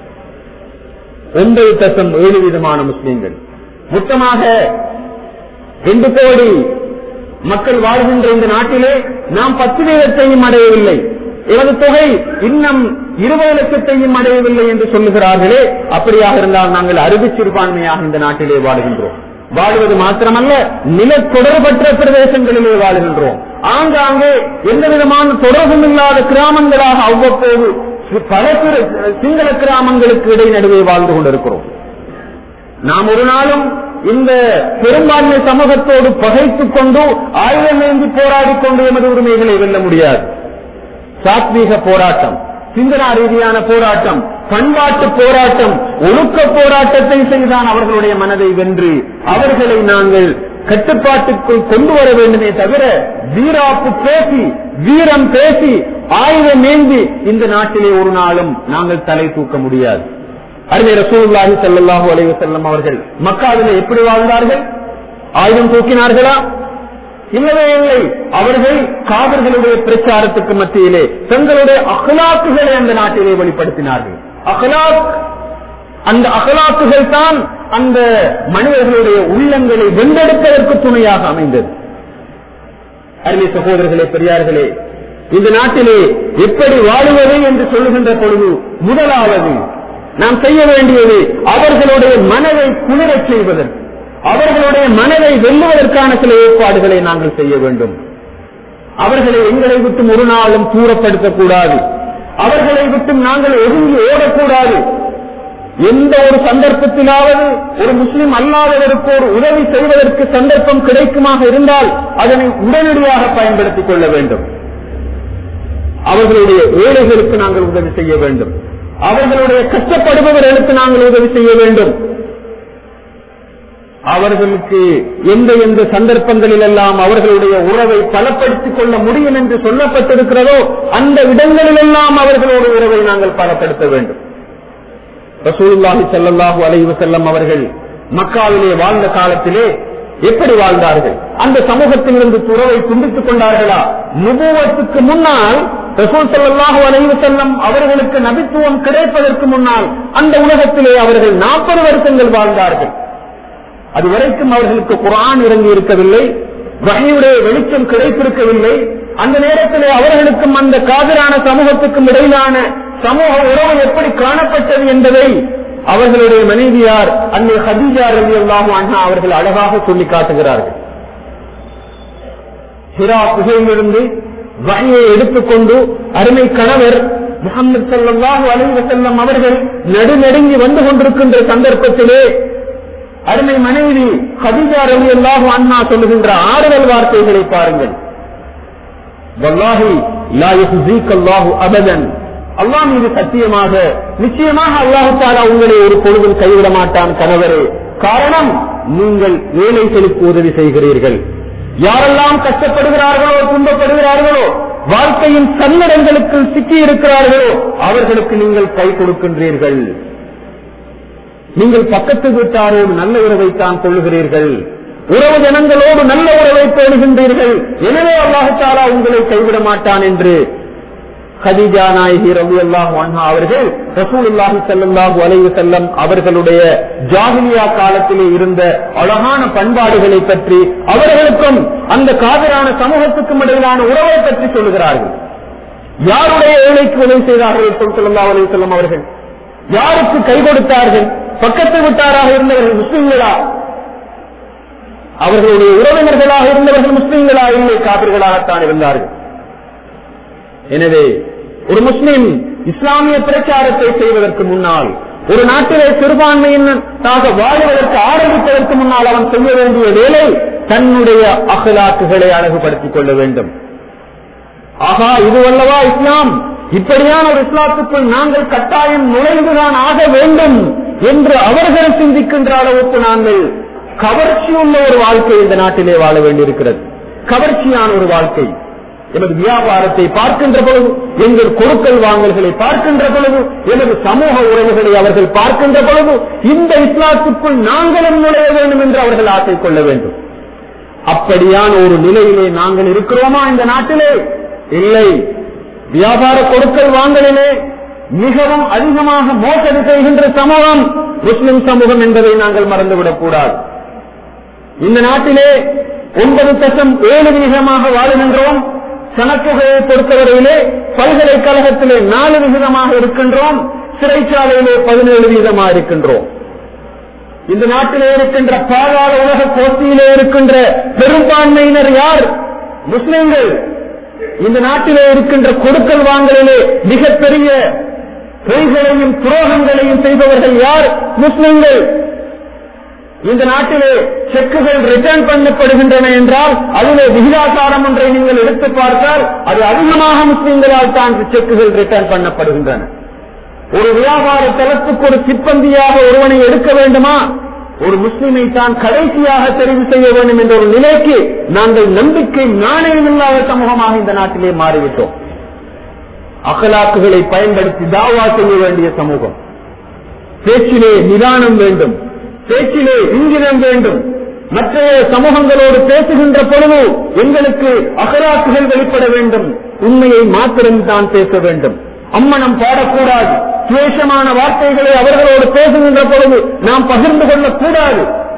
ஒன்பது தசம் ஏழு விதமான முஸ்லீம்கள் மொத்தமாக ரெண்டு கோடி மக்கள் வாழ்கின்ற இந்த நாட்டிலே நாம் பத்து வீதத்தையும் அடையவில்லை எனது தொகை இன்னும் இருபது லட்சத்தையும் அடையவில்லை என்று சொல்லுகிறார்களே அப்படியாக இருந்தால் நாங்கள் அறுதி சிறுபான்மையாக இந்த நாட்டிலே வாழ்கின்றோம் வாழ்வது மாத்திரமல்ல நிலத்தொடர்பற்ற பிரதேசங்களிலே வாழ்கின்றோம் ஆங்காங்கே எந்த விதமான தொடர்பும் இல்லாத கிராமங்களாக அவ்வப்போது பல பிற சிங்கள கிராமங்களுக்கு இடை நடுவே வாழ்ந்து கொண்டிருக்கிறோம் நாம் ஒரு நாளும் இந்த பெரும்பான்மை சமூகத்தோடு பகைத்துக் கொண்டு ஆயுதம் ஏந்தி போராடிக் கொண்டு எமது உரிமைகளை வெல்ல முடியாது சாத்வீக போராட்டம் சிந்தனா ரீதியான போராட்டம் பண்பாட்டு போராட்டம் ஒழுக்க போராட்டத்தை செய்தான் அவர்களுடைய மனதை வென்று அவர்களை நாங்கள் கட்டுப்பாட்டுக்குள் கொண்டு வர வேண்டுமே தவிர வீராப்பு பேசி வீரம் பேசி ஆயுதம் ஏந்தி இந்த நாட்டிலே ஒரு நாளும் நாங்கள் தலை தூக்க முடியாது அருமை ரசூலுல்லாஹி ஸல்லல்லாஹு அலைஹி வஸல்லம் அவர்கள் மக்காவிலே எப்படி வாழ்ந்தார்கள் ஆயுதம் தூக்கினார்களா இல்லவே இல்லை அவர்கள் காதர்களுடைய பிரச்சாரத்துக்கு மத்தியிலே தங்களுடைய அகலாக்குகளை அந்த நாட்டிலே வெளிப்படுத்தினார்கள் அகலாக் அந்த அகலாக்குகள் தான் அந்த மனிதர்களுடைய உள்ளங்களை வென்றெடுப்பதற்கு துணையாக அமைந்தது அருமை சகோதரர்களே பெரியார்களே இந்த நாட்டிலே எப்படி வாழுவது என்று சொல்லுகின்ற பொழுது முதலாவது நாம் செய்ய வேண்டியது அவர்களுடைய மனதை குளிரச் செய்வதற்கு அவர்களுடைய மனதை வெல்லுவதற்கான சில ஏற்பாடுகளை நாங்கள் செய்ய வேண்டும் அவர்களை எங்களை விட்டும் ஒரு நாளும் தூரப்படுத்தக்கூடாது அவர்களை விட்டும் நாங்கள் ஒதுங்கி ஓடக்கூடாது எந்த ஒரு சந்தர்ப்பத்திலாவது ஒரு முஸ்லிம் அல்லாதவருக்கு ஒரு உதவி செய்வதற்கு சந்தர்ப்பம் கிடைக்குமாக இருந்தால் அதனை உடனடியாக பயன்படுத்திக் கொள்ள வேண்டும் அவர்களுடைய ஏழைகளுக்கு நாங்கள் உதவி செய்ய வேண்டும் அவர்களுடைய கஷ்டப்படுபவர்களுக்கு நாங்கள் உதவி செய்ய வேண்டும் அவர்களுக்கு எந்த எந்த சந்தர்ப்பங்களில் எல்லாம் அவர்களுடைய உறவை பலப்படுத்திக் கொள்ள முடியும் என்று சொல்லப்பட்டிருக்கிறதோ அந்த இடங்களிலெல்லாம் அவர்களோட உறவை நாங்கள் பலப்படுத்த வேண்டும் ரசூலுல்லாஹி ஸல்லல்லாஹு அலைஹி வஸல்லம் அவர்கள் மக்காவிலே வாழ்ந்த காலத்திலே எப்படி வாழ்ந்தார்கள் அந்த சமூகத்திலிருந்து துறவை துண்டித்துக் கொண்டார்களா நுபுவத்துக்கு முன்னால் ரசூல் ஸல்லல்லாஹு அலைஹி வஸல்லம் அவர்களுக்கு நபித்துவம் கிடைப்பதற்கு முன்னால் அந்த உலகத்திலே அவர்கள் நாற்பது வருஷங்கள் வாழ்ந்தார்கள் அதுவரைக்கும் அவர்களுக்கு குரான் இறங்கி இருக்கவில்லை வகையுடைய வெளிச்சம் கிடைத்திருக்கவில்லை அந்த நேரத்திலே அவர்களுக்கும் அந்த காதலான சமூகத்துக்கும் இடையிலான சமூக உறவு எப்படி காணப்பட்டது என்பதை அவர்களுடைய மனைவியார் அன்னை ஹதீஜா ரவி அல்லாஹு அண்ணா அவர்கள் அழகாக சொல்லி காட்டுகிறார்கள் ஹிரா புகையிலிருந்து வகையை எடுத்துக்கொண்டு அருமை கணவர் முகமது சல்லாஹூ அலைஹி வஸல்லம் அவர்கள் நடுநடுங்கி வந்து கொண்டிருக்கின்ற சந்தர்ப்பத்திலே அருமை மனைவி ஹதீஜா ரவி அல்லாஹு அண்ணா சொல்லுகின்ற ஆறுதல் வார்த்தைகளை பாருங்கள் வல்லாஹி லா யுஹ்ஸீக அல்லாஹு அபதன் அல்லாஹ் மீது சத்தியமாக நிச்சயமாக அல்லாஹு தாலா உங்களை ஒரு பொழுதும் கைவிட மாட்டான் கணவரே காரணம் நீங்கள் ஏழைகளுக்கு உதவி செய்கிறீர்கள் யாரெல்லாம் கஷ்டப்படுகிறார்களோ துன்பப்படுகிறார்களோ வாழ்க்கையின் சன்னடங்களுக்கு சிக்கி இருக்கிறார்களோ அவர்களுக்கு நீங்கள் கை கொடுக்கின்றீர்கள் நீங்கள் பக்கத்து வீட்டாரோடு நல்ல உறவைத்தான் கொள்ளுகிறீர்கள் உறவு ஜனங்களோடு நல்ல உறவை பேணுகின்றீர்கள் எனவே அல்லாஹாலா உங்களை கைவிட மாட்டான் என்று ஹதீஜா நாயகி ரவி அல்லாஹு அன்ஹா அவர்கள் ரசூலுல்லாஹி ஸல்லல்லாஹு அலைஹி வஸல்லம் அவர்களுடைய ஜாஹிலியா காலத்திலே இருந்த அழகான பண்பாடுகளை பற்றி அவர்களுக்கும் அந்த காதலான சமூகத்துக்கும் இடையிலான உறவை பற்றி சொல்லுகிறார்கள் யாருடைய ஏழைக்கு உதவி செய்தார்கள் ஸல்லல்லாஹு அலைஹி வஸல்லம் அவர்கள் யாருக்கு கை கொடுத்தார்கள் பக்கத்து விட்டாராக இருந்தவர்கள் முஸ்லிம்களா அவர்களுடைய உறவினர்களாக இருந்தவர்கள் முஸ்லிம்களா இல்லை காபிர்களாகத்தான் இருந்தார்கள் எனவே ஒரு முஸ்லிம் இஸ்லாமிய பிரச்சாரத்தை செய்வதற்கு முன்னால் ஒரு நாட்டிலே சிறுபான்மையினராக வாழ்வதற்கு ஆரம்பிப்பதற்கு முன்னால் அவன் செய்ய வேண்டிய வேலை தன்னுடைய அகலாக்குகளை அழகுபடுத்திக் கொள்ள வேண்டும் ஆகா இது அல்லவா இஸ்லாம் இப்படியான ஒரு இஸ்லாத்துக்குள் நாங்கள் கட்டாயம் நுழைந்துதான் ஆக வேண்டும் என்று அவர்கள் சிந்திக்கின்ற அளவுக்கு நாங்கள் கவர்ச்சியுள்ள ஒரு வாழ்க்கை இந்த நாட்டிலே வாழ வேண்டியிருக்கிறது கவர்ச்சியான ஒரு வாழ்க்கை எனது வியாபாரத்தை பார்க்கின்ற பொழுது எங்கள் கொடுக்கல் வாங்கல்களை பார்க்கின்ற பொழுது எனது சமூக உறவுகளை அவர்கள் பார்க்கின்ற பொழுது இந்த இஸ்லாத்துக்குள் நாங்களும் நுழைய வேண்டும் என்று அவர்கள் ஆசை கொள்ள வேண்டும் அப்படியான ஒரு நிலையிலே நாங்கள் இருக்கிறோமா இந்த நாட்டிலே இல்லை வியாபார கொடுக்கல் வாங்கலிலே மிகவும் அதிகமாக மோசடி செய்கின்ற சமூகம் முஸ்லிம் சமூகம் என்பதை நாங்கள் மறந்துவிடக் கூடாது இந்த நாட்டிலே ஒன்பது தசம் ஏழு விகிதமாக வாழுகின்றோம் கணக்குகளை பொறுத்தவரையிலே பல்கலைக்கழகத்திலே நாலு விகிதமாக இருக்கின்றோம் சிறைச்சாலையிலே பதினேழு வீதமாக இருக்கின்றோம் இந்த நாட்டிலே இருக்கின்ற பாதாள உலக போட்டியிலே இருக்கின்ற பெரும்பான்மையினர் யார் முஸ்லிம்கள் இந்த நாட்டிலே இருக்கின்ற கொடுக்கல் வாங்கலிலே மிகப்பெரிய பொய்களையும் துரோகங்களையும் செய்பவர்கள் யார் முஸ்லிம்கள் இந்த நாட்டிலே செக்குகள் ரிட்டர்ன் பண்ணப்படுகின்றன என்றால் அதிலே விகிதாசாரம் ஒன்றை நீங்கள் எடுத்து பார்த்தால் அது அதிகமாக முஸ்லிம்களால் தான் செக்குகள் ரிட்டர்ன் பண்ணப்படுகின்றன ஒரு வியாபார தளத்துக்கு ஒரு சிப்பந்தியாக ஒருவனை எடுக்க வேண்டுமா ஒரு முஸ்லிமை தான் கடைசியாக தெரிவு செய்ய வேண்டும் என்ற ஒரு நிலைக்கு நாங்கள் நம்பிக்கை நாணயமில்லாத சமூகமாக இந்த நாட்டிலே மாறிவிட்டோம் அகலாக்குகளை பயன்படுத்தி தாவா செய்ய வேண்டிய சமூகம் பேச்சிலே நிதானம் வேண்டும் பேச்சிலே இங்கிதம் வேண்டும் மற்ற சமூகங்களோடு பேசுகின்ற பொழுது எங்களுக்கு அகராக்குகள் வெளிப்பட வேண்டும் உண்மையை மாத்திரம் தான் பேச வேண்டும் அம்மனம் பாடக்கூடாது துவேஷமான வார்த்தைகளை அவர்களோடு பேசுகின்ற பொழுது நாம் பகிர்ந்து கொள்ளக்கூடாது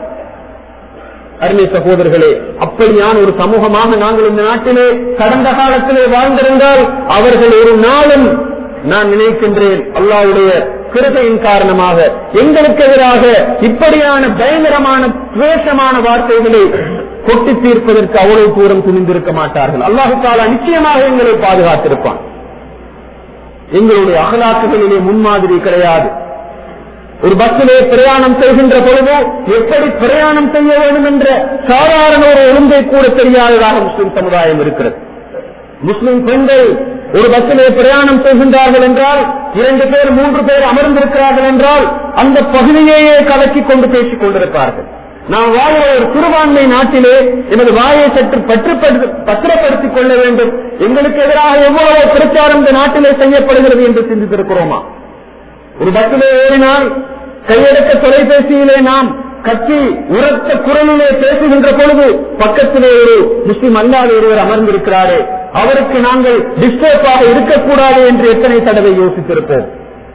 அருமை சகோதரர்களே அப்படியான ஒரு சமூகமாக நாங்கள் இந்த நாட்டிலே கடந்த காலத்திலே வாழ்ந்திருந்தால் அவர்கள் ஒரு நாளும் நான் நினைக்கின்றேன் அல்லாவுடைய கிருபையின் காரணமாக எங்களுக்கு எதிராக இப்படியான பயங்கரமான துவேஷமான வார்த்தைகளை கொட்டி தீர்ப்பதற்கு அவ்வளவு தூரம் துணிந்திருக்க மாட்டார்கள் அல்லாஹு தாலா நிச்சயமாக எங்களை பாதுகாத்திருப்பான் எங்களுடைய அகலாக்குகளிலே முன்மாதிரி கிடையாது ஒரு பஸ்ஸிலே பிரயாணம் செய்கின்ற பொழுது எப்படி பிரயாணம் செய்ய வேண்டும் என்ற சாதாரண ஒரு ஒழுங்கை கூட தெரியாததாக முஸ்லிம் சமுதாயம் இருக்கிறது முஸ்லிம் பெண்கள் ஒரு பஸ்ஸிலே பிரயாணம் செய்கின்றார்கள் என்றால் இரண்டு பேர் மூன்று பேர் அமர்ந்திருக்கிறார்கள் என்றால் அந்த பகுதியையே கலக்கி கொண்டு பேசிக் கொண்டிருப்பார்கள் நாம் வாழ்கிற ஒரு சிறுபான்மை நாட்டிலே எனது வாயை சற்று பற்றுப்படுத்தி பத்திரப்படுத்திக் கொள்ள வேண்டும் எங்களுக்கு எதிராக எவ்வளவு பிரச்சாரம் இந்த நாட்டிலே செய்யப்படுகிறது என்று சிந்தித்திருக்கிறோமா ஒரு பஸ்ஸிலே ஏறினால் கையெடுக்க தொலைபேசியிலே நாம் கட்சி உரத்த குரலிலே பேசுகின்ற பொழுது பக்கத்திலே ஒரு முஸ்லிம் அல்லாத ஒருவர் அமர்ந்திருக்கிறாரே அவருக்கு நாங்கள் டிஸ்டர்பாக இருக்கக்கூடாது என்று எத்தனை தடவை யோசித்திருப்போம்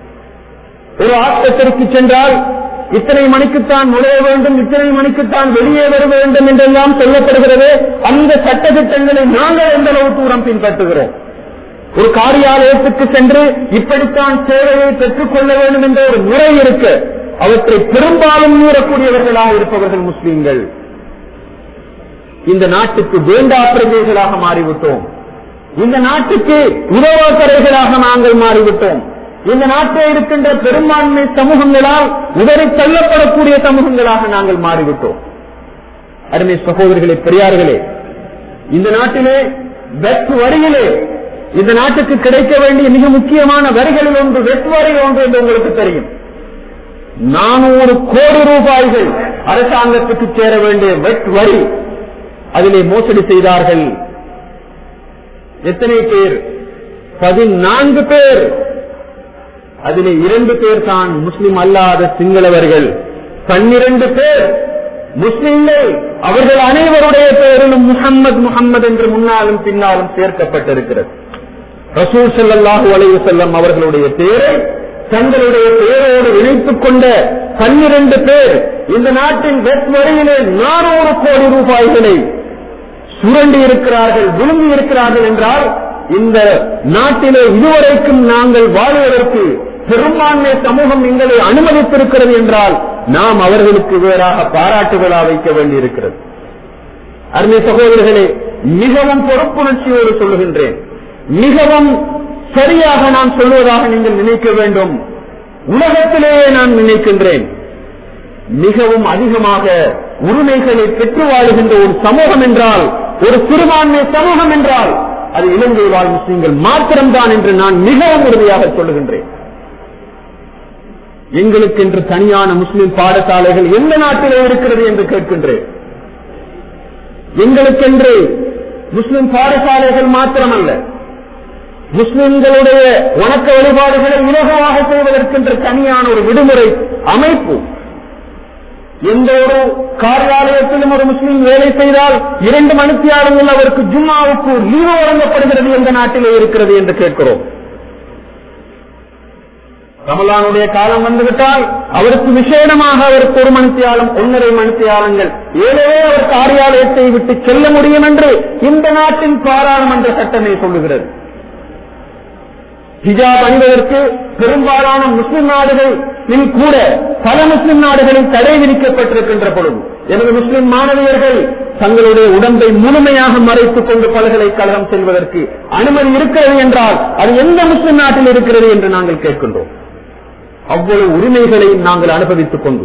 ஒரு ஆஸ்பத்திரிக்கு சென்றால் இத்தனை மணிக்குத்தான் நுழைய வேண்டும் இத்தனை மணிக்குத்தான் வெளியே வர வேண்டும் என்றெல்லாம் சொல்லப்படுகிறது அந்த சட்டத்திட்டங்களை நாங்கள் எந்த அளவு தூரம் பின்பற்றுகிறோம் ஒரு காரியாலயத்துக்கு சென்று இப்படித்தான் சேவையை பெற்றுக் கொள்ள வேண்டும் என்ற ஒரு முறை இருக்கு அவற்றை பெரும்பாலும் மீறக்கூடியவர்களாக இருப்பவர்கள் முஸ்லீம்கள் இந்த நாட்டுக்கு வேண்டா பிரஜைகளாக மாறிவிட்டோம் இந்த நாட்டுக்கு உதவாக்கரைகளாக நாங்கள் மாறிவிட்டோம் இந்த நாட்டில் இருக்கின்ற பெரும்பான்மை சமூகங்களால் உதறி தள்ளப்படக்கூடிய சமூகங்களாக நாங்கள் மாறிவிட்டோம் அருமை சகோதரர்களே பெரியார்களே இந்த நாட்டிலே வெற்று வரியிலே இந்த நாட்டுக்கு கிடைக்க வேண்டிய மிக முக்கியமான வரிகளில் ஒன்று வெற்று வரி ஒன்று என்று உங்களுக்கு தெரியும் நானூறு கோடி ரூபாய்கள் அரசாங்கத்துக்கு சேர வேண்டிய வெட் வரி அதிலே மோசடி செய்தார்கள் எத்தனை பேர் பதினான்கு பேர் அதிலே இரண்டு பேர் தான் முஸ்லிம் அல்லாத சிங்களவர்கள் பன்னிரண்டு பேர் முஸ்லிம்கள் அவர்கள் அனைவருடைய பெயரிலும் முகம்மது முகம்மது என்று முன்னாலும் பின்னாலும் சேர்க்கப்பட்டிருக்கிறது ரசூல் ஸல்லல்லாஹு அலைஹி வஸல்லம் அவர்களுடைய பெயரை தங்களுடைய பெயரோடு இணைத்துக் கொண்ட பன்னிரண்டு பேர் இந்த நாட்டின் வெட் வரியிலே நானூறு கோடி ரூபாய்களை சுரண்டி இருக்கிறார்கள் விழுங்கி இருக்கிறார்கள் என்றால் இந்த நாட்டிலே இதுவரைக்கும் நாங்கள் வாழ்வதற்கு பெரும்பான்மை சமூகம் எங்களை அனுமதித்திருக்கிறது என்றால் நாம் அவர்களுக்கு வேறாக பாராட்டு விழா வைக்க வேண்டியிருக்கிறது அருமை சகோதரர்களே மிகவும் பொறுப்புணர்ச்சியோடு சொல்லுகின்றேன் மிகவும் சரியாக நான் சொல்வதாக நீங்கள் நினைக்க வேண்டும் உலகத்திலேயே நான் நினைக்கின்றேன் மிகவும் அதிகமாக உரிமைகளை பெற்று வாழுகின்ற ஒரு சமூகம் என்றால் ஒரு சிறுபான்மை சமூகம் என்றால் அது இலங்கை வாழ் முஸ்லீம்கள் மாத்திரம்தான் என்று நான் மிகவும் உறுதியாக சொல்லுகின்றேன் எங்களுக்கென்று தனியான முஸ்லிம் பாடசாலைகள் எந்த நாட்டிலே இருக்கிறது என்று கேட்கின்றேன் எங்களுக்கென்று முஸ்லிம் பாடசாலைகள் மாத்திரமல்ல முஸ்லிம்களுடைய வணக்க வழிபாடுகளை இலகுவாக செய்வதற்கென்ற தனியான ஒரு விடுமுறை அமைப்பு எந்த ஒரு காரியாலயத்திலும் ஒரு முஸ்லீம் வேலை செய்தால் இரண்டு மணித்தியாளர்கள் அவருக்கு ஜும்மாவுக்கு லீவு வழங்கப்படுகிறது எந்த நாட்டிலே இருக்கிறது என்று கேட்கிறோம் ரமலானுடைய காலம் வந்துவிட்டால் அவருக்கு விசேடமாக அவருக்கு ஒரு மணித்தியாலம் ஒன்றரை மணித்தியாலங்கள் ஏழவே அவர் காரியாலயத்தை விட்டு செல்ல முடியும் என்று இந்த நாட்டின் பாராளுமன்ற சட்டமே சொல்லுகிறது ஹிஜாப் அணிவதற்கு பெரும்பாலான முஸ்லிம் நாடுகளில் கூட பல முஸ்லிம் நாடுகளில் தடை விதிக்கப்பட்டிருக்கின்ற பொழுது எனது முஸ்லிம் மாணவியர்கள் தங்களுடைய உடம்பை முழுமையாக மறைத்துக் கொண்டு பல்கலைக்கழகம் செல்வதற்கு அனுமதி இருக்கிறது என்றால் அது எந்த முஸ்லிம் நாட்டில் இருக்கிறது என்று நாங்கள் கேட்கின்றோம் அவ்வளவு உரிமைகளையும் நாங்கள் அனுபவித்துக் கொண்டு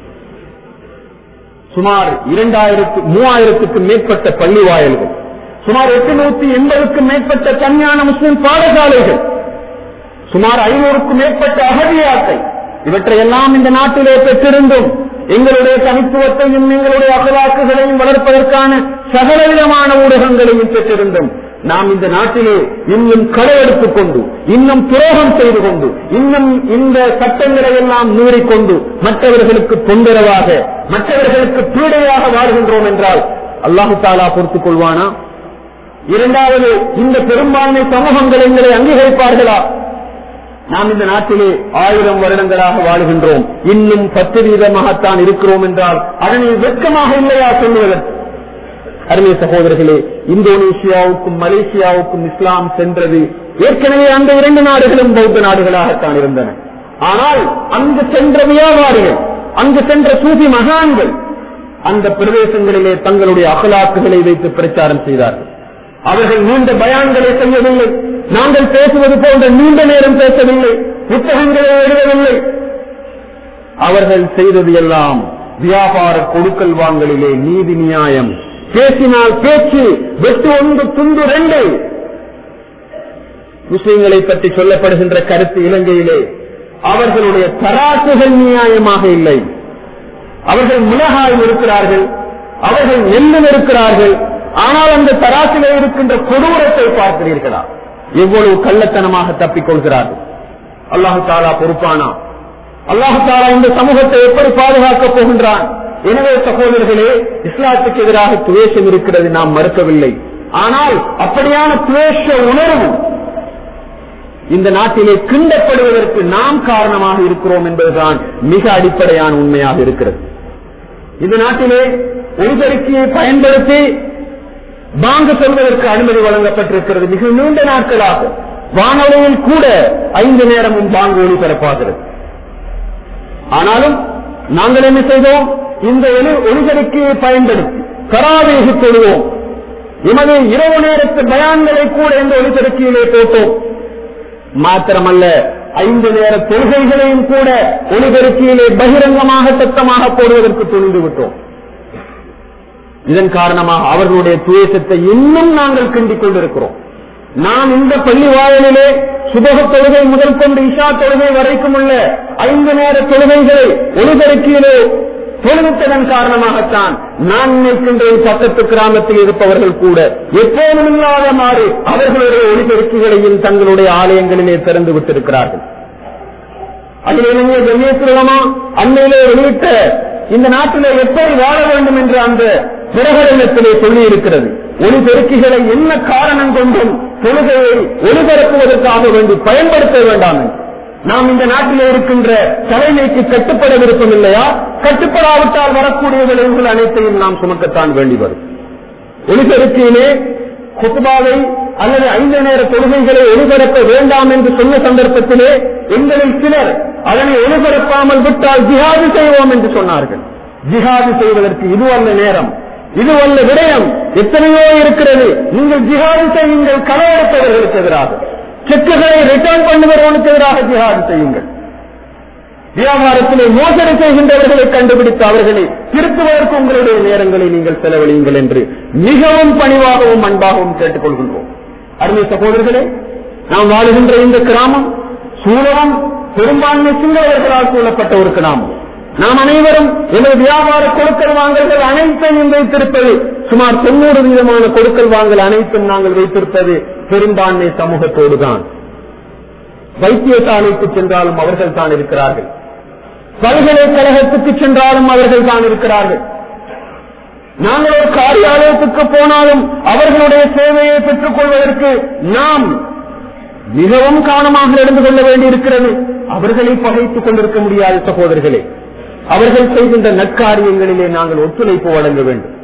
சுமார் இரண்டாயிரத்து மூவாயிரத்துக்கும் மேற்பட்ட பள்ளி வாயல்கள் சுமார் எட்டுநூத்தி எண்பதுக்கும் மேற்பட்ட தனியான முஸ்லிம் பாடசாலைகள் சுமார் ஐநூறுக்கும் மேற்பட்ட அகதியாக்கை இவற்றையெல்லாம் இந்த நாட்டிலே பெற்றிருந்தும் எங்களுடைய தனித்துவத்தையும் எங்களுடைய அகலாக்குகளையும் வளர்ப்பதற்கான சகலவிதமான ஊடகங்களையும் பெற்றிருந்தோம் நாம் இந்த நாட்டிலே இன்னும் களவெடுத்துக் கொண்டு இன்னும் துரோகம் செய்து கொண்டு இன்னும் இந்த சட்டங்களை எல்லாம் மீறிக்கொண்டு மற்றவர்களுக்கு தொந்தரவாக மற்றவர்களுக்கு பீடையாக வாழ்கின்றோம் என்றால் அல்லாஹு தாலா பொறுத்துக் கொள்வானா இரண்டாவது இந்த பெரும்பான்மை சமூகங்கள் எங்களை அங்கீகரிப்பார்களா நாம் இந்த நாட்டிலே ஆயிரம் வருடங்களாக வாழுகின்றோம் இன்னும் பத்து வீதமாகத்தான் இருக்கிறோம் என்றால் அதனை வெட்கமாக இல்லையா சொல்லுவதற்கு அருமை சகோதரர்களே இந்தோனேசியாவுக்கும் மலேசியாவுக்கும் இஸ்லாம் சென்றது ஏற்கனவே அந்த இரண்டு நாடுகளும் பௌத்த நாடுகளாகத்தான் இருந்தன ஆனால் அங்கு சென்ற வியாபாரிகள் அங்கு சென்ற சூஃபி மகான்கள் அந்த பிரதேசங்களிலே தங்களுடைய அகலாக்குகளை வைத்து பிரச்சாரம் செய்தார்கள் அவர்கள் நீண்ட பயான்களை செய்யவில்லை நாங்கள் பேசுவது போன்ற நீண்ட நேரம் பேசவில்லை புத்தகங்களை எழுதவில்லை அவர்கள் செய்தது எல்லாம் வியாபார கொடுக்கல் வாங்கலிலே நீதி நியாயம் பேசினால் பேச்சு வெட்டு ஒன்று துண்டு ரெண்டு முஸ்லிம்களை பற்றி சொல்லப்படுகின்ற கருத்து இலங்கையிலே அவர்களுடைய தராசுகள் நியாயமாக இல்லை அவர்கள் மிளகாயில் இருக்கிறார்கள் அவர்கள் நெல்லில் இருக்கிறார்கள் ஆனால் அந்த தராசிலே இருக்கின்ற கொடூரத்தை பார்க்கிறீர்களா எவ்வளவு கள்ளத்தனமாக தப்பிக் கொள்கிறார்கள் அல்லாஹு தாலா பொறுப்பானா அல்லாஹு தாலா இந்த சமூகத்தை எப்படி பாதுகாக்கப் போகின்றான் எனவே சகோதரர்களே இஸ்லாத்துக்கு எதிராக துவேஷம் இருக்கிறது நாம் மறுக்கவில்லை ஆனால் அப்படியான துவேஷ உணர்வு இந்த நாட்டிலே கிண்டப்படுவதற்கு நாம் காரணமாக இருக்கிறோம் என்பதுதான் மிக அடிப்படையான உண்மையாக இருக்கிறது இந்த நாட்டிலே ஒலிபெருக்கியை பயன்படுத்தி பாங்கு சொல்வதற்கு அனுமதி வழங்கப்பட்டிருக்கிறது மிக நீண்ட நாட்களாக வானொலியில் கூட ஐந்து நேரமும் பாங்கு ஒளிபரப்பாகிறது ஆனாலும் நாங்கள் என்ன செய்தோம் இந்த ஒளிபெருக்கியை பயன்படுத்தி கராவேகி தொழுவோம் எமது இரவு நேரத்து பயான்களை கூட இந்த ஒளிபெருக்கியிலே போட்டோம் மாத்திரமல்ல ஐந்து நேர தொழுகைகளையும் கூட ஒளிபெருக்கியிலே பகிரங்கமாக சத்தமாக போடுவதற்கு துணிந்து விட்டோம் இதன் காரணமாக அவர்களுடைய துவேஷத்தை இன்னும் நாங்கள் கிண்டிக் கொண்டிருக்கிறோம் நாம் இந்த பள்ளி வாயிலே சுபக தொழுகை முதல் கொண்டு இஷா தொழுகை வரைக்கும் உள்ள ஐந்து நேர தொழுகைகளை ஒளிபெருக்கியிலே தொழுவித்ததன் காரணமாகத்தான் நான் நிற்கின்றேன் பக்கத்து கிராமத்தில் இருப்பவர்கள் கூட எப்போதும் இல்லாத மாறி அவர்களுடைய ஒளிபெருக்கிகளையும் தங்களுடைய ஆலயங்களிலே திறந்து விட்டிருக்கிறார்கள் அதிலே கண்ணியத்துலமா அண்மையிலே வெளியிட்ட இந்த நாட்டிலே எப்படி வாழ வேண்டும் என்று அந்த பிரகடனத்திலே சொல்லி இருக்கிறது ஒளிபெருக்கிகளை என்ன காரணம் கொண்டும் தொழுகையை ஒளிபரப்புவதற்காக வேண்டி பயன்படுத்த வேண்டாம் என்று. நாம் இந்த நாட்டிலே இருக்கின்ற தலைமைக்கு கட்டுப்பட விருப்பம் இல்லையா கட்டுப்படாவிட்டால் வரக்கூடிய விளைவுகள் அனைத்தையும் நாம் சுமக்கத்தான் வேண்டி வரும் ஒளிபெருக்கியிலே குத்துபாவை அல்லது ஐந்து நேர தொழுகைகளை ஒளிபரப்ப வேண்டாம் என்று சொன்ன சந்தர்ப்பத்திலே எங்களில் சிலர் அதனை ஒளிபரப்பாமல் விட்டால் ஜிஹாது செய்வோம் என்று சொன்னார்கள் ஜிஹாது செய்வதற்கு இதுவல்ல நேரம் இதுவல்ல விடயம் எத்தனையோ இருக்கிறது நீங்கள் ஜிஹாது செய்யுங்கள் களவெடுப்பவர்களுக்கு எதிராக செக்குகளை ரிட்டர்ன் பண்ணுகிறவனுக்கு எதிராக ஜிஹாது செய்யுங்கள் வியாபாரத்திலே மோசடி செய்கின்றவர்களை கண்டுபிடித்து அவர்களை திருத்துவதற்கு உங்களுடைய நேரங்களை நீங்கள் செலவழியுங்கள் என்று மிகவும் பணிவாகவும் அன்பாகவும் கேட்டுக்கொள்கின்றோம் அருமை சகோதரர்களே நாம் வாழுகின்ற இந்த கிராமம் சூழலும் பெரும்பான்மை சிங்களவர்களால் சூழப்பட்ட ஒரு கிராமம் நாம் அனைவரும் எமது வியாபார கொடுக்கல் வாங்கல்கள் அனைத்தையும் வைத்திருப்பது சுமார் தொண்ணூறு வீதமான கொடுக்கல் வாங்கல் அனைத்தும் நாங்கள் வைத்திருப்பது பெரும்பான்மை சமூகத்தோடுதான் வைத்தியசாலைக்கு சென்றாலும் அவர்கள் தான் இருக்கிறார்கள் பல்கலைக்கழகத்துக்கு சென்றாலும் அவர்கள் தான் இருக்கிறார்கள் நாங்கள் ஒரு காரியாலயத்துக்கு போனாலும் அவர்களுடைய சேவையை பெற்றுக் கொள்வதற்கு நாம் மிகவும் கவனமாக நடந்து கொள்ள வேண்டியிருக்கிறது அவர்களை பகைத்துக் கொண்டிருக்க முடியாத சகோதரர்களே அவர்கள் செய்கின்ற நற்காரியங்களிலே நாங்கள் ஒத்துழைப்பு வழங்க வேண்டும்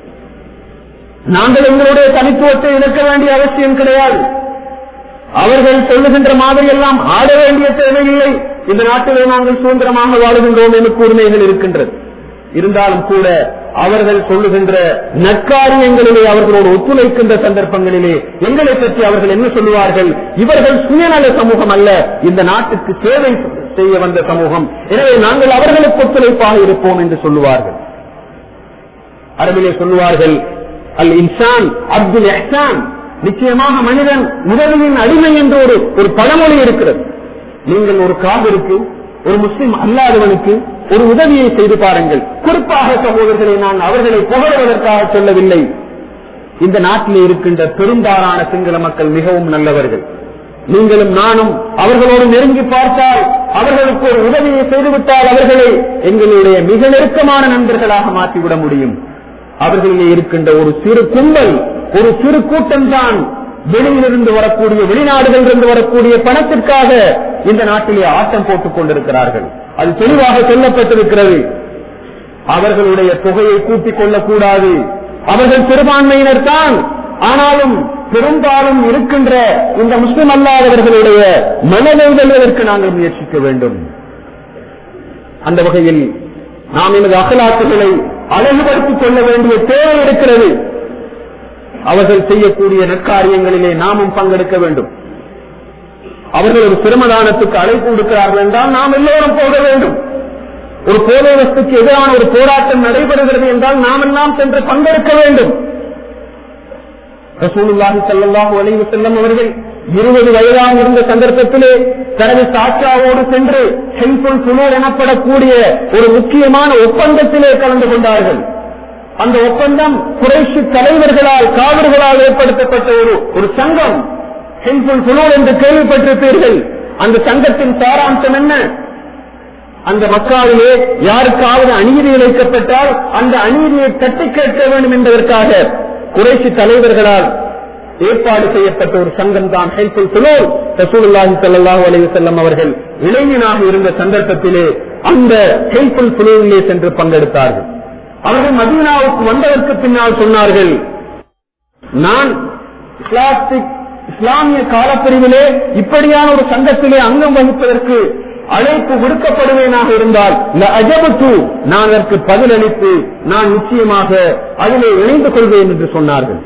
நாங்கள் எங்களுடைய தனித்துவத்தை இழக்க வேண்டிய அவசியம் கிடையாது அவர்கள் சொல்லுகின்ற மாதிரி எல்லாம் ஆட வேண்டிய தேவையில்லை இந்த நாட்டிலே நாங்கள் சுதந்திரமாக வாழுகின்றோம் என்று உரிமைகள் இருக்கின்றது இருந்தாலும் கூட அவர்கள் சொல்லுகின்ற நற்காரியங்களிலே அவர்களோடு ஒத்துழைக்கின்ற சந்தர்ப்பங்களிலே எங்களை பற்றி அவர்கள் என்ன சொல்லுவார்கள் இவர்கள் சுயநல சமூகம் அல்ல இந்த நாட்டுக்கு சேவை செய்ய வந்த சமூகம் எனவே நாங்கள் அவர்களுக்கு ஒத்துழைப்பாக இருப்போம் என்று சொல்லுவார்கள் அரபிலே சொல்லுவார்கள் அல் இன்சான் அப்துல் எஹ்சான் நிச்சயமாக மனிதன் உதவியின் அடிமை என்று ஒரு ஒரு பழமொழி இருக்கிறது நீங்கள் ஒரு காவிற்கு ஒரு முஸ்லிம் அல்லாதவனுக்கு ஒரு உதவியை செய்து பாருங்கள் குறிப்பாக சகோதரர்களை நான் அவர்களை புகழுவதற்காக சொல்லவில்லை இந்த நாட்டிலே இருக்கின்ற பெரும்பாலான சிங்கள மக்கள் மிகவும் நல்லவர்கள் நீங்களும் நானும் அவர்களோடு நெருங்கி பார்த்தால் அவர்களுக்கு ஒரு உதவியை செய்துவிட்டால் அவர்களை எங்களுடைய மிக நெருக்கமான நண்பர்களாக மாற்றிவிட முடியும் அவர்களிலே இருக்கின்ற ஒரு சிறு கும்பல் ஒரு சிறு கூட்டம் தான் வெளியிலிருந்து வரக்கூடிய வெளிநாடுகளிலிருந்து வரக்கூடிய பணத்திற்காக இந்த நாட்டிலே ஆட்டம் போட்டுக் கொண்டிருக்கிறார்கள் அது தெளிவாக சொல்லப்பட்டிருக்கிறது அவர்களுடைய தொகையை கூட்டிக் கொள்ளக்கூடாது அவர்கள் சிறுபான்மையினர் தான் ஆனாலும் பெரும்பாலும் இருக்கின்ற இந்த முஸ்லிம் அல்லாதவர்களுடைய மனதை வெல்வதற்கு நாங்கள் முயற்சிக்க வேண்டும் அந்த வகையில் நாம் எமது அகலாக்குகளை அழகுபடுத்திக் கொள்ள வேண்டிய தேவை இருக்கிறது அவர்கள் செய்யக்கூடிய நற்காரியங்களிலே நாமும் பங்கெடுக்க வேண்டும் அவர்கள் ஒரு சிரமதானத்துக்கு அழைப்பு கொடுக்கிறார்கள் என்றால் நாம் எல்லோரும் போக வேண்டும் ஒரு போதை வஸ்துக்கு எதிரான ஒரு போராட்டம் நடைபெறுகிறது என்றால் நாம் எல்லாம் சென்று பங்கெடுக்க வேண்டும் ரசூலுல்லாஹி ஸல்லல்லாஹு அலைஹி வஸல்லம் அவர்கள் இருபது வயதாக இருந்த சந்தர்ப்பத்திலே தனது சாட்சாவோடு சென்று ஹெல்புல் குலூர் எனப்படக்கூடிய ஒரு முக்கியமான ஒப்பந்தத்திலே கலந்து கொண்டார்கள் அந்த ஒப்பந்தம் குறைஷி தலைவர்களால் காவர்களால் ஏற்படுத்தப்பட்ட ஒரு ஒரு சங்கம் ஹெல்புல் குலூர் என்று கேள்விப்பட்டிருப்பீர்கள் அந்த சங்கத்தின் சாராம்சம் என்ன அந்த மக்காவிலே யாருக்காவது அநீதி இழைக்கப்பட்டால் அந்த அநீதியை தட்டி கேட்க வேண்டும் என்பதற்காக குறைசி தலைவர்களால் ஏற்பாடு செய்யப்பட்ட ஒரு சங்கம் தான் ஹெல்புல் சுலூர் ரசூலுல்லாஹி ஸல்லல்லாஹு அலைஹி வஸல்லம் அவர்கள் இளைஞனாக இருந்த சந்தர்ப்பத்திலே அந்த ஹெல்புல் சுலூரிலே சென்று பங்கெடுத்தார்கள் அவர்கள் மதீனாவுக்கு வந்ததற்கு பின்னால் சொன்னார்கள் நான் இஸ்லாஸ்டிக் இஸ்லாமிய காலப்பிரிவிலே இப்படியான ஒரு சங்கத்திலே அங்கம் வகிப்பதற்கு அழைப்பு விடுக்கப்படுவேனாக இருந்தால் அஜபத்து நான் அதற்கு பதிலளித்து நான் நிச்சயமாக அதிலே இணைந்து கொள்வேன் என்று சொன்னார்கள்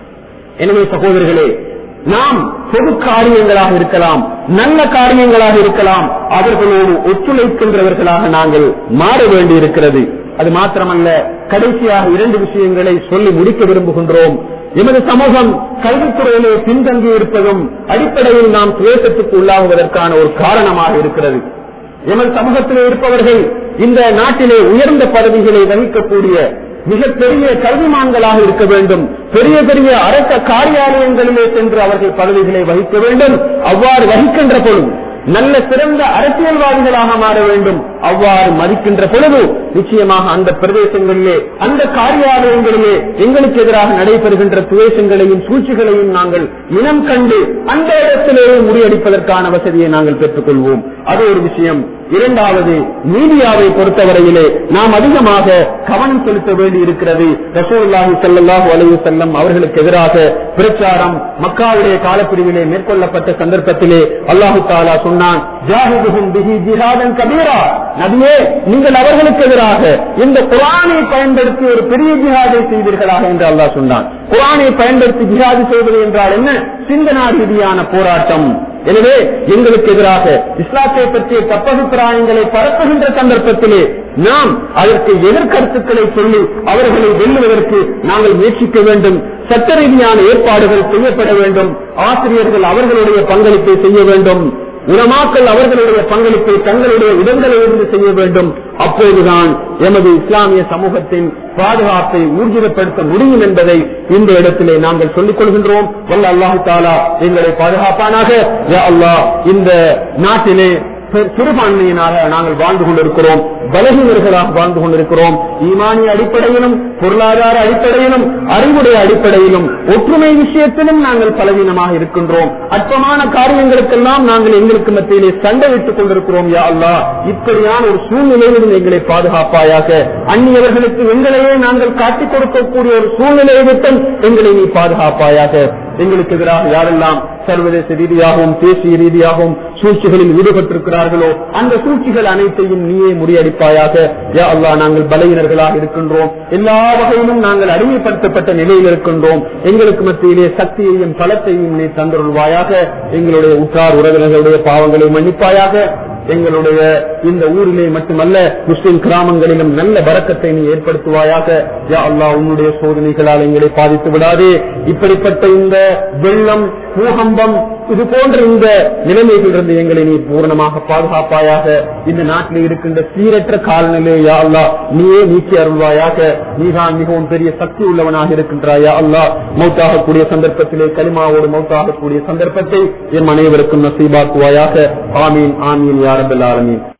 எனவே சகோதரர்களே நாம் பொது காரியங்களாக இருக்கலாம் நல்ல காரியங்களாக இருக்கலாம் அவர்களோடு ஒத்துழைக்கின்றவர்களாக நாங்கள் மாற வேண்டி இருக்கிறது அது மாத்திரமல்ல கடைசியாக இரண்டு விஷயங்களை சொல்லி முடிக்க விரும்புகின்றோம் எமது சமூகம் கல்வித்துறையிலே பின்தங்கி இருப்பதும் அடிப்படையில் நாம் துவேஷத்துக்கு உள்ளாகுவதற்கான ஒரு காரணமாக இருக்கிறது எமது சமூகத்திலே இருப்பவர்கள் இந்த நாட்டிலே உயர்ந்த பதவிகளை வகிக்கக்கூடிய மிகப்பெரிய கல்விமான்களாக இருக்க வேண்டும் பெரிய பெரிய அரச காரியாலயங்களிலே சென்று அவர்கள் பதவிகளை வகிக்க வேண்டும் அவ்வாறு வகிக்கின்ற பொழுது நல்ல சிறந்த அரசியல்வாதிகளாக மாற வேண்டும் அவ்வாறு மதிக்கின்ற பொழுது நிச்சயமாக அந்த பிரதேசங்களிலே அந்த காரியாலயங்களிலே எங்களுக்கு எதிராக நடைபெறுகின்ற துவேஷங்களையும் சூழ்ச்சிகளையும் நாங்கள் இனம் கண்டு அந்த இடத்திலேயே முறியடிப்பதற்கான வசதியை நாங்கள் பெற்றுக் கொள்வோம் அது ஒரு விஷயம் இரண்டாவது மீடியாவை பொறுத்தவரையிலே நாம் அதிகமாக கவனம் செலுத்த வேண்டி இருக்கிறது ரசூல்லாஹி ஸல்லல்லாஹு அலைஹி வஸல்லம் அவர்களுக்கு எதிராக பிரச்சாரம் மக்காவுடைய காலப்பிரிவிலே மேற்கொள்ளப்பட்ட சந்தர்ப்பத்திலே அல்லாஹு தாலா சொன்னான் ஜாஹிதுஹும் பிஹி ஜிஹாதன் கபீரா நபியே நீங்கள் அவர்களுக்கு எதிராக இந்த குரானை பயன்படுத்தி ஒரு பெரிய ஜிஹாதை செய்தீர்களாக என்று அல்லாஹ் சொன்னான் குரானை பயன்படுத்தி ஜிஹாது செய்வது என்றால் என்ன சிந்தனா ரீதியான போராட்டம் எனவே எங்களுக்கு எதிராக இஸ்லாத்தை பற்றிய தப்பபிப்பிராயங்களை பரப்புகின்ற சந்தர்ப்பத்திலே நாம் அதற்கு எதிர்கருத்துக்களை சொல்லி அவர்களை வெல்லுவதற்கு நாங்கள் முயற்சிக்க வேண்டும் சட்ட ரீதியான ஏற்பாடுகள் செய்யப்பட வேண்டும் ஆசிரியர்கள் அவர்களுடைய பங்களிப்பை செய்ய வேண்டும் உலமாக்கள் அவர்களுடைய பங்களிப்பை தங்களுடைய இடங்களில் இருந்து செய்ய வேண்டும் அப்போதுதான் எமது இஸ்லாமிய சமூகத்தின் பாதுகாப்பை ஊர்ஜிதப்படுத்த முடியும் என்பதை இந்த இடத்திலே நாங்கள் சொல்லிக் கொள்கின்றோம் வல்ல அல்லாஹு தாலா எங்களை பாதுகாப்பானாக யா அல்லாஹ் இந்த நாட்டிலே சிறுபான்மையினாக நாங்கள் வாழ்ந்து கொண்டிருக்கிறோம் பலகீனர்களாக வாழ்ந்து கொண்டிருக்கிறோம் ஈமானிய அடிப்படையிலும் பொருளாதார அடிப்படையிலும் அறிவுடைய அடிப்படையிலும் ஒற்றுமை விஷயத்திலும் நாங்கள் பலவீனமாக இருக்கின்றோம் அற்பமான காரியங்களுக்கெல்லாம் நாங்கள் எங்களுக்கு மத்தியிலே சண்டையிட்டுக் கொண்டிருக்கிறோம் யா அல்லா இப்படியான ஒரு சூழ்நிலையிலும் எங்களை பாதுகாப்பாயாக அந்நியவர்களுக்கு எங்களையே நாங்கள் காட்டிக் கொடுக்கக்கூடிய ஒரு சூழ்நிலையை விட்டும் எங்களை நீ பாதுகாப்பாயாக எங்களுக்கு எதிராக யாரெல்லாம் சர்வதேச ரீதியாகவும் தேசிய ரீதியாகவும் சூழ்ச்சிகளில் ஈடுபட்டிருக்கிறார்களோ அந்த சூழ்ச்சிகள் அனைத்தையும் நீயே முறியடிப்பாயாக யா அல்லா நாங்கள் பலையினர்களாக இருக்கின்றோம் எல்லா வகையிலும் நாங்கள் அடிமைப்படுத்தப்பட்ட நிலையில் இருக்கின்றோம் எங்களுக்கு மத்தியிலே சக்தியையும் பலத்தையும் நீ தந்தருள்வாயாக எங்களுடைய உற்றார் உறவினர்களுடைய பாவங்களை மன்னிப்பாயாக எங்களுடைய இந்த ஊரிலே மட்டுமல்ல முஸ்லிம் கிராமங்களிலும் நல்ல பறக்கத்தை நீ ஏற்படுத்துவாயாக யா அல்லா உன்னுடைய சோதனைகளால் எங்களை பாதித்து விடாதே இப்படிப்பட்ட இந்த வெள்ளம் பூகம்பம் இது போன்ற இந்த நிலைமைகளிலிருந்து எங்களை நீ பூர்ணமாக பாதுகாப்பாயாக இந்த நாட்டில் இருக்கின்ற சீரற்ற காலநிலை யா அல்லா நீயே நீக்கி அருள்வாயாக நீதான் மிகவும் பெரிய சக்தி உள்ளவனாக இருக்கின்றாயா அல்லா மௌத்தாகக்கூடிய சந்தர்ப்பத்திலே கலிமாவோடு மௌத்தாகக்கூடிய சந்தர்ப்பத்தை என் அனைவருக்கும் நசீபாக்குவாயாக ஆமீன் ஆமீன் யாரபல் ஆலமீன்